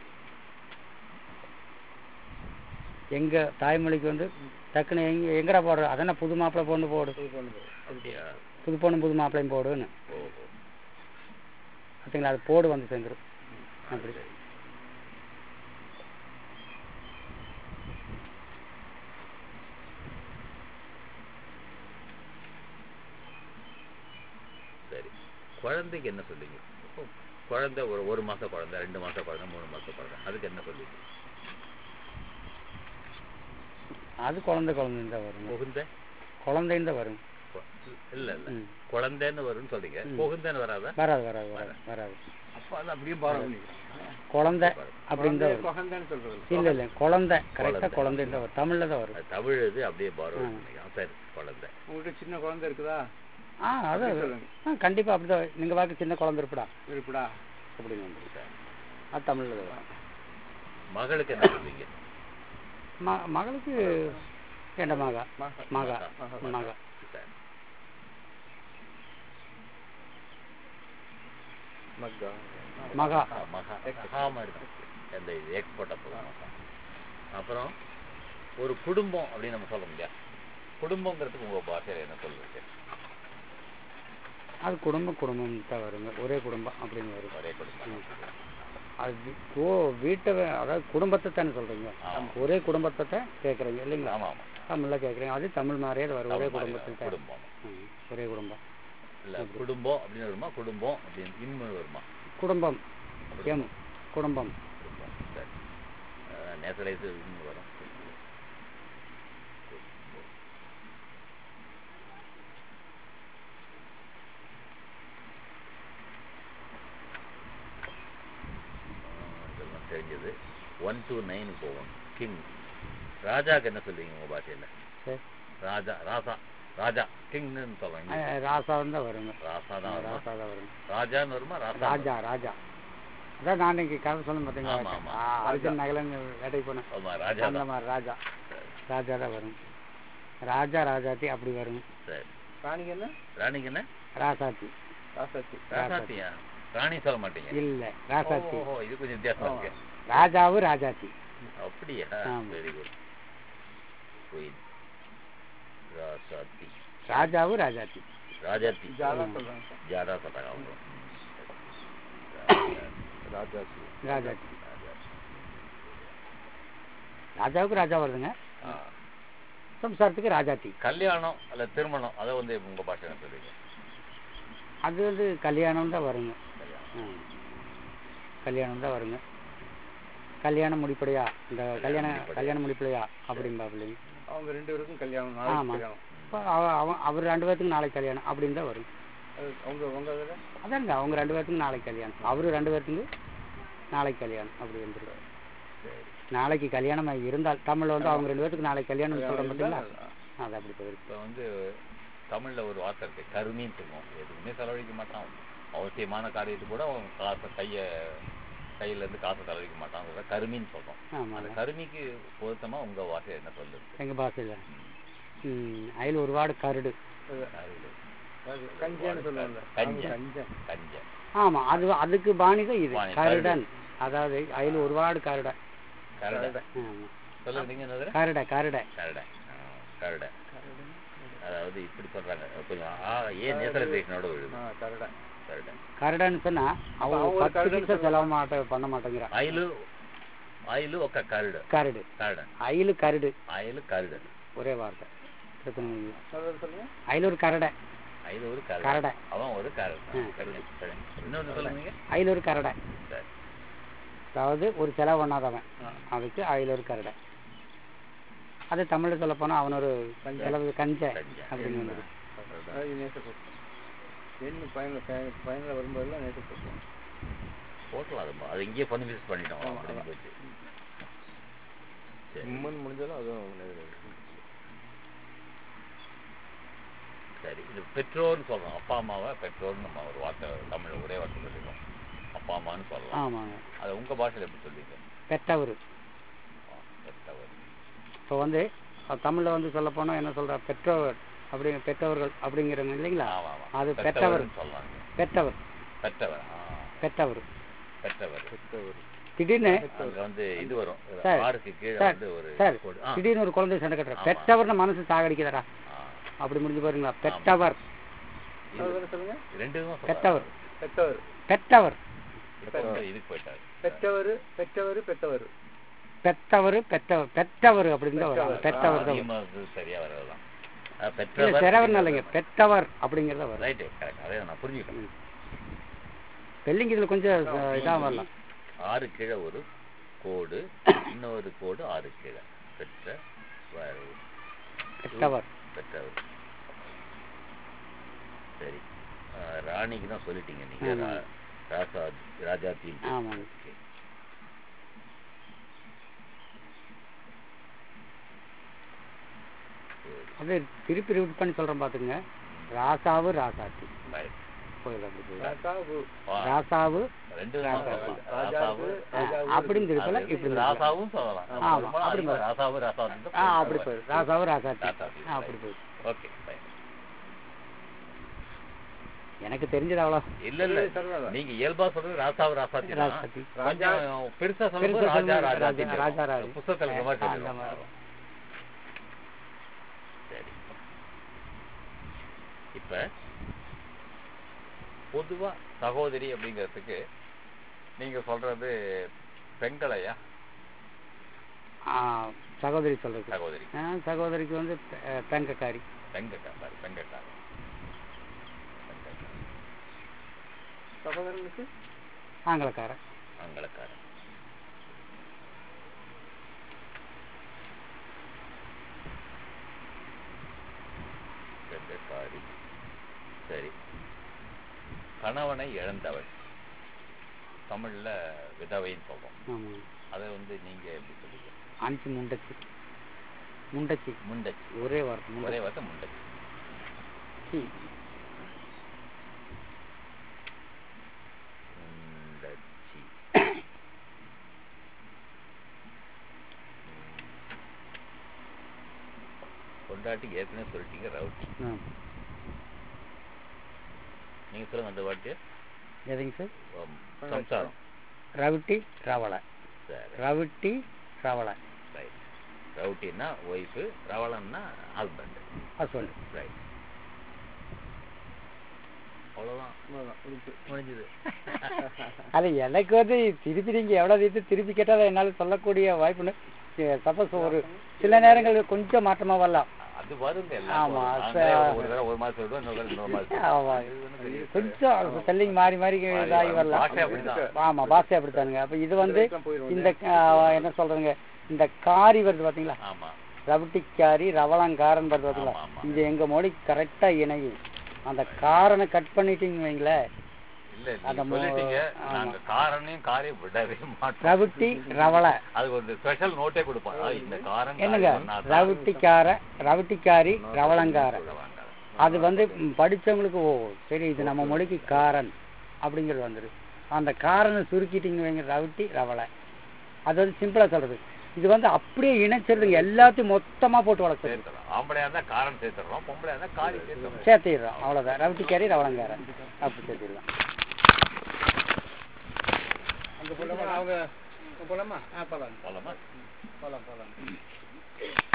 எங்க தாய்மொழிக்கு வந்து டக்குன்னு எங்க எங்கடா போடுற அதென்ன புது மாப்பிள்ளை பொண்ணு போடு அப்படியா புது பொண்ணு புது மாப்பிள்ளையும் போடுன்னு ஓ ஓ. பார்த்தீங்களா அது போடு வந்து சேர்ந்துரும் அப்படி சரி. சரி குழந்தைக்கு என்ன சொல்லுங்க இப்போ குழந்தை ஒரு ஒரு மாசம் குழந்தை ரெண்டு மாசம் குழந்தை மூணு மாசம் குழந்தை அதுக்கு என்ன சொல்லுங்க அது குழந்தை குழந்தைன்னு தான் வரும் புகுந்த குழந்தைன்னு தான் வரும் கொ- இல்ல இல்ல ம். குழந்தைன்னு வரும்னு சொல்றீங்க ம். புகுந்தன்னு வராதா வராது வராது வராது வராது அப்ப அது அப்படியே பாருங்க குழந்தை அப்படின்னு தான் வரும் குழந்தைன்னு சொல்றது இல்ல இல்ல குழந்தை கரெக்டா குழந்தை. குழந்தைன்னு தான் வரும் தமிழ்ல தான் வரும் அது தமிழ் இது அப்படியே பாரோ ம். சரி குழந்தை உங்கள்கிட்ட சின்ன குழந்தை இருக்குதா ஆ அது அப்படி சொல்லுங்க. ஆ கண்டிப்பா அப்படிதான் நீங்க வாக்கு சின்ன குழந்தை இருப்படா இருப்புடா அப்படின்னு வந்து அது தமிழ்ல தான் வரும் மகளுக்கு என்ன சொல்லுவீங்க ம மகளுக்கு என்ன மகா மக. மகா மகா. மகா சரி. மக்கா மகா ஆ, மகா மகா மாதிரி தான் அந்த இது எக்ஸ்போர்ட் அப்போ அப்புறம் ஒரு குடும்பம் அப்படின்னு நம்ம சொல்ல முடியாது குடும்பங்கிறதுக்கு உங்க பாஷையில என்ன சொல்லுவீங்க அது குடும்பம் குடும்பம் தான் வருங்க ஒரே குடும்பம் அப்படின்னு வரும் ஒரே குடும்பம் அது வி- ஓ வீட்டை வே- அதாவது குடும்பத்தை தானே சொல்றீங்க ஆமா. ஒரே குடும்பத்தை தான் கேட்குறீங்க இல்லைங்களா ஆமா ஆமா தமிழ்ல கேட்குறீங்க அது தமிழ் மாதிரியே அது வரும் ஒரே தமிழ் மாதிரி குடும்பத்தில் தான் குடும்பம் ம், ஒரே குடும்பம் இல்ல குடும்பம் அப்படின்னு வருமா குடும்பம் அப்படின்னு இன்னும் வருமா குடும்பம் எம் குடும்பம் குடும்பம் சரி நேசலைஸ் இன்னும் வரும் ஆ, இதெல்லாம் தெரிஞ்சது ஒன் டு நைன் போவோம் கிங் ராஜாக்கு என்ன சொல்லுவீங்க உங்க பாஷையில சரி. ராஜா ராசா ராஜா கிங்னு சொல்றாங்க அஹ் ராசாவும் தான் வருங்க ராசா தான் வருமா ராசா தான் வருங்க ராஜான்னு வருமா ராசா ராஜா ராஜா அதான் நான் இன்னைக்கு கதை சொல்ல ஆமா, பார்த்தீங்களா ஆமா. ஆ, அர்ஜுன் நகலன் வேட்டைக்கு போனேன் ஆமா ராஜா அந்த தான் மாதிரி ராஜா ராஜா தான் வரும் ராஜா ராஜாத்தி அப்படி வரும் சரி ராணிக்கு என்ன ராணிக்கு என்ன ராசாத்தி ராசாத்தி ராசாத்தியா ராணி சொல்ல மாட்டீங்க இல்ல ராசாத்தி ஓஹோ இது கொஞ்சம் வித்தியாசமா இருக்கு ராஜாவு ராஜாத்தி அப்படியா ஆமா. வெரி குட் குயின் ராசாத்தி ராஜாவு ராஜாத்தி ராஜாத்தி ஜாதா சொல்றாங்க சார் ஜாதா சொல்றாங்க அவங்க ராஜாசி ராஜாத்தி ராஜாவுக்கு ராஜா வருதுங்க ஆ. சம்சாரத்துக்கு ராஜாத்தி கல்யாணம் அல்ல திருமணம் அதை வந்து உங்க பாஷையில சொல்றீங்க அது வந்து கல்யாணம் தான் வருங்க கல்யாணம் ஆ. கல்யாணம் தான் வருங்க கல்யாணம் முடிப்படையா இந்த கல்யாண முடிப்படையா. கல்யாணம் முடிப்படையா அப்படின்பா பிள்ளைங்க அவங்க ரெண்டு பேருக்கும் கல்யாணம் நாளைக்கு ஆமா. கல்யாணம் இப்போ அவ- அவன் அவர் ரெண்டு பேர்த்துக்கும் நாளைக்கு கல்யாணம் அப்படின்னு தான் வரும் அது அவங்க உங்க இதுல அதாங்க அவங்க ரெண்டு பேர்த்துக்கும் நாளைக்கு கல்யாணம் அவரு ரெண்டு பேர்த்துக்கு நாளைக்கு கல்யாணம் அப்படி வந்துருக்கு நாளைக்கு கல்யாணம் இருந்தால் தமிழ்ல வந்து அவங்க ரெண்டு பேர்த்துக்கு நாளைக்கு கல்யாணம் சொல்றோம் பார்த்தீங்களா அது அப்படி போயிருக்கு இப்போ வந்து தமிழ்ல ஒரு வார்த்தை இருக்கு கருமின்னு சொல்லுவோம் எதுவுமே செலவழிக்க மாட்டான் அவசியமான காரியத்துக்கு கூட அவன் காசை கைய கையில இருந்து காசை செலவழிக்க மாட்டான் சொல்ற கருமின்னு சொல்றோம் அந்த ஆமாங்க கருமிக்கு பொருத்தமா உங்க வார்த்தை என்ன சொல்லுது எங்க பாஷையில் ம் அதில் ஒரு வார்டு கருடு அது கஞ்சன்னு சொல்லுவாங்கல்ல கஞ்ச கஞ்சன் கஞ்ச ஆமா அது அதுக்கு பாணி தான் இது பாணி, கருடன் அதாவது அதில் ஒரு வார்டு கருடை கரடை ஆமா சொல்லுங்க நீங்க என்னது கருடை கருடை கரடை ஆ, கரடை அதாவது இப்படி சொல்றாங்க கொஞ்சம் ஆ ஏன் நேசரேஷனோட விழுது ஆ கரடை கரடை கருடன்னு சொன்னா அவன் அவங்க ஒரு பத்து கருடன் பைசா செலவு மாட்ட பண்ண மாட்டேங்கிறா ஆயிலு ஆயிலு ఒక கரடு கருடு கரடன் அயிலு கருடு ஆயிலு கரடு ஒரே வார்த்தை பிரச்சனை இல்லை. சொல்றது சொல்லுங்க அயில ஒரு கரடை ஆயிலு ஒரு கரடு கரடை அவன் ஒரு கரடு ம். கரடு சரி. இன்னொன்னு சொல்லுங்க அயில ஒரு கரடை சரி அதாவது ஒரு செலவு பண்ணாதவன் அதுக்கு அயில ஒரு கரடை அது தமிழ்ல சொல்ல போனா அவன் ஒரு செலவு கஞ்ச கஞ்ச. அப்படின்னு வந்துடும் அதாவது நேசப்பட்டு என்ன பயனில் பயனில் வரும்போதெல்லாம் நேசப்பட்டு போட்டலாம் அது அது இங்கேயே பண்ணி மிஸ் பண்ணிட்டோம் ஆமா, முடிஞ்சு அதான். போச்சு சரி உம்மன் முடிஞ்சாலும் அதுவும் நேரடி. சரி இது பெற்றோர்னு சொல்றோம் அப்பா அம்மாவை பெற்றோர்னு நம்ம ஒரு வார்த்தை தமிழ்ல ஒரே வார்த்தை சொல்லிடுவோம் அப்பா அம்மான்னு சொல்லலாம் ஆமாங்க அதை உங்க பாஷையில எப்படி சொல்லுவீங்க பெற்றவர் ஆ, பெற்றவர் இப்போ வந்து அஹ், தமிழ்ல வந்து சொல்ல போனா என்ன சொல்ற பெற்றவர் அப்படி பெற்றவர்கள் அப்படிங்கிறாங்க இல்லைங்களா ஆமா ஆமா அது பெற்றவர் பெற்றவர்னு சொல்லலாம் பெற்றவர் பெற்றவர் ஆ, பெற்றவர் பெற்றவர் பெற்றவர். திடீர்னு அங்க வந்து இது வரும் சார், ஆறுக்கு கீழே சார், வந்து ஒரு சார் கோடு. ஆ, திடீர்னு ஒரு குழந்தை சண்டை கட்டுற ஆமா. பெற்றவர்னு மனசு சாகடிக்குதாடா ஆ. அப்படி முடிஞ்சு பாருங்களா பெற்றவர் சொல்றது சொல்லுங்க ரெண்டுமே சொல்லலாம். பெற்றவர் பெற்றவர் பெற்றவர் இப்ப வந்து இதுக்கு போயிட்டாரு பெற்றவர் பெற்றவர் பெற்றவர் பெற்றவர் பெற்றவர் பெற்றவர் அப்படின்னு தான் வரும் பெற்றவர். பெற்றவர் தான் வரும். அதிகமா இது சரியா வரலாம் இல்ல பெற்றவர் சிறவர்னு இல்லைங்க பெற்றவர் அப்படிங்கிறத வரும் ரைட்டு கரெக்ட் அதே நான் புரிஞ்சுக்கிட்டேன் ஸ்பெல்லிங் இதுல கொஞ்சம் இதாக வரலாம் ஆறு கீழே ஒரு கோடு இன்னொரு கோடு ஆறு கீழே பெற்ற வ- பெற்றவர் பெற்றவர் சரி ஆ, ராணிக்கு தான் சொல்லிட்டீங்க நீங்க ஆமா. ரா- ராசா ராஜா தீ ஆமாங்க அப்படியே திருப்பி ரிப்பீட் பண்ணி சொல்றேன் பாத்துங்க ராசாவு ராசாத்தி போயிடும் அப்படி போயிடும் ராசாவு ராசாவு ரெண்டு விதமா சொல்லலாம். ராசாவு ராஜாவு அப்படின்னு திருப்பல அது இப்படி ராசாவும் சொல்லலாம் ஆமா, பெரும்பாலும் அப்படி அதிகமா ராசாவு ராசாவும் தான் ஆ அப்படி போயிடும் ராசாவு ராசாத்தி ராசாத்தி. ஆ, அப்படி போயிடும் ஓகே fine. எனக்கு தெரிஞ்சது அவ்வளோ இல்ல இல்ல சரவணா. நீங்க இயல்பா சொல்றது ராசாவு ராசாத்தி தான். ராசாத்தி. கொஞ்சம் பெருசா சொல்லும்போது பெருசா ராஜா சொல்லும்போது ராஜாத்தி ராஜா, ராஜா, ராஜா. புத்தகத்துல இருக்க மாதிரி ஆ, அந்த சொல்லிடுவோம். மாதிரி. சரி இப்ப பொதுவா சகோதரி அப்படிங்கிறதுக்கு நீங்க சொல்றது பெண்களையா ஆ, சகோதரி சொல்றது சகோதரி ஆ, சகோதரிக்கு வந்து பெ- பெங்கக்காரி பெங்கக்கா சாரி பெங்கக்கா பெங்கக்கா சகோதரனுக்கு ஆங்கிலக்காரன் ஆங்கிலக்காரன் பெங்கக்காரி சரி கணவனை இழந்தவள் தமிழ்ல விதவைன்னு சொல்றோம் ஆமாம் அதை வந்து நீங்க எப்படி சொல்லுவீங்க அஞ்சு முண்டச்சி முண்டச்சி முண்டச்சி ஒரே வார்த்தை ஒரே முண்டச்சி வார்த்தை முண்டச்சி முண்டச்சி பொண்டாட்டிக்கு ஏற்கனவே சொல்லிட்டீங்க ரவுட்டி ஆ. நீங்க சொல்லுங்க அந்த வாட்டிய எதுங்க சார் சம்சாரம் ரவுட்டி ரவளை சரி ரவுட்டி ரவளை ரைட் ரவுட்டின்னா ஒய்ஃபு ரவளன்னா ஹஸ்பண்ட் ஹஸ்பண்ட் ரைட் அவ்வளோதான் அவ்வளவுதான், முடிஞ்சு. முடிஞ்சது அது எனக்கு வந்து திருப்பி நீங்கள் எவ்வளோ தீர்த்து திருப்பி கேட்டால் என்னால் சொல்லக்கூடிய வாய்ப்புன்னு சப்போஸ் ஒரு சில நேரங்கள் கொஞ்சம் மாற்றமாக வரலாம் அது வருங்க ஆமா, எல்லாம் ச- ஒரு தடவை ஒரு மாசம் விடுவோம் இன்னொரு தடவை இன்னொரு மாசம் ஆமாம் இது ஒண்ணும் பெரிய கொஞ்சம் ஸ்பெல்லிங் மாறி மாறி இதாகி வரலாம் பாஷை அப்படிதான் ஆமாம் பாஷை அப்படித்தானுங்க அப்போ இது வந்து இதெல்லாம் போயிரும் இந்த ஆ, என்ன சொல்கிறேங்க இந்த காரி வருது பார்த்தீங்களா ஆமா ரவுட்டிக்காரி ரவளங்காரன் வருது பார்த்தீங்களா ஆமா, ஆமா. இது எங்கள் மொழி கரெக்டாக இணையும் அந்த காரனை கட் பண்ணிட்டீங்கன்னு வைங்களேன் இல்ல அந்த நீங்க மோ- சொல்லிட்டீங்க ஆமா. நாங்க காரனையும் காரையும் விடவே மாட்டோம் ரவுட்டி ரவளை அதுக்கு ஒரு ஸ்பெஷல் நோட்டே கொடுப்பான் ஆ, இந்த காரன் என்னங்க காரி பண்ணாதான் ரவுட்டிக்கார ரவுட்டிக்காரி ரவளங்காரன் சொல்லுவாங்க. அது வந்து ம், படிச்சவங்களுக்கு ஓ சரி இது நம்ம மொழிக்கு காரன் அப்படிங்கிறது வந்துரு அந்த காரனை சுருக்கிட்டீங்கன்னு வைங்க ரவுட்டி ரவளை அது வந்து சிம்பிளா சொல்றது இது வந்து அப்படியே இணைச்சிருதுங்க எல்லாத்தையும் மொத்தமா போட்டு வளர்த்துறது சேர்த்துறோம் ஆம்பளையா இருந்தா காரன் சேர்த்துறோம் பொம்பளையா இருந்தா காரி சேர்த்துறோம் சேர்த்திடுறோம் அவ்வளவுதான் ரவுட்டிக்காரி ரவளங்காரன் அப்படி சேர்த்திடலாம் அங்க போலாமா அவங்க போலாமா ஆ போலாம் போலாமா போலாம் போலாம்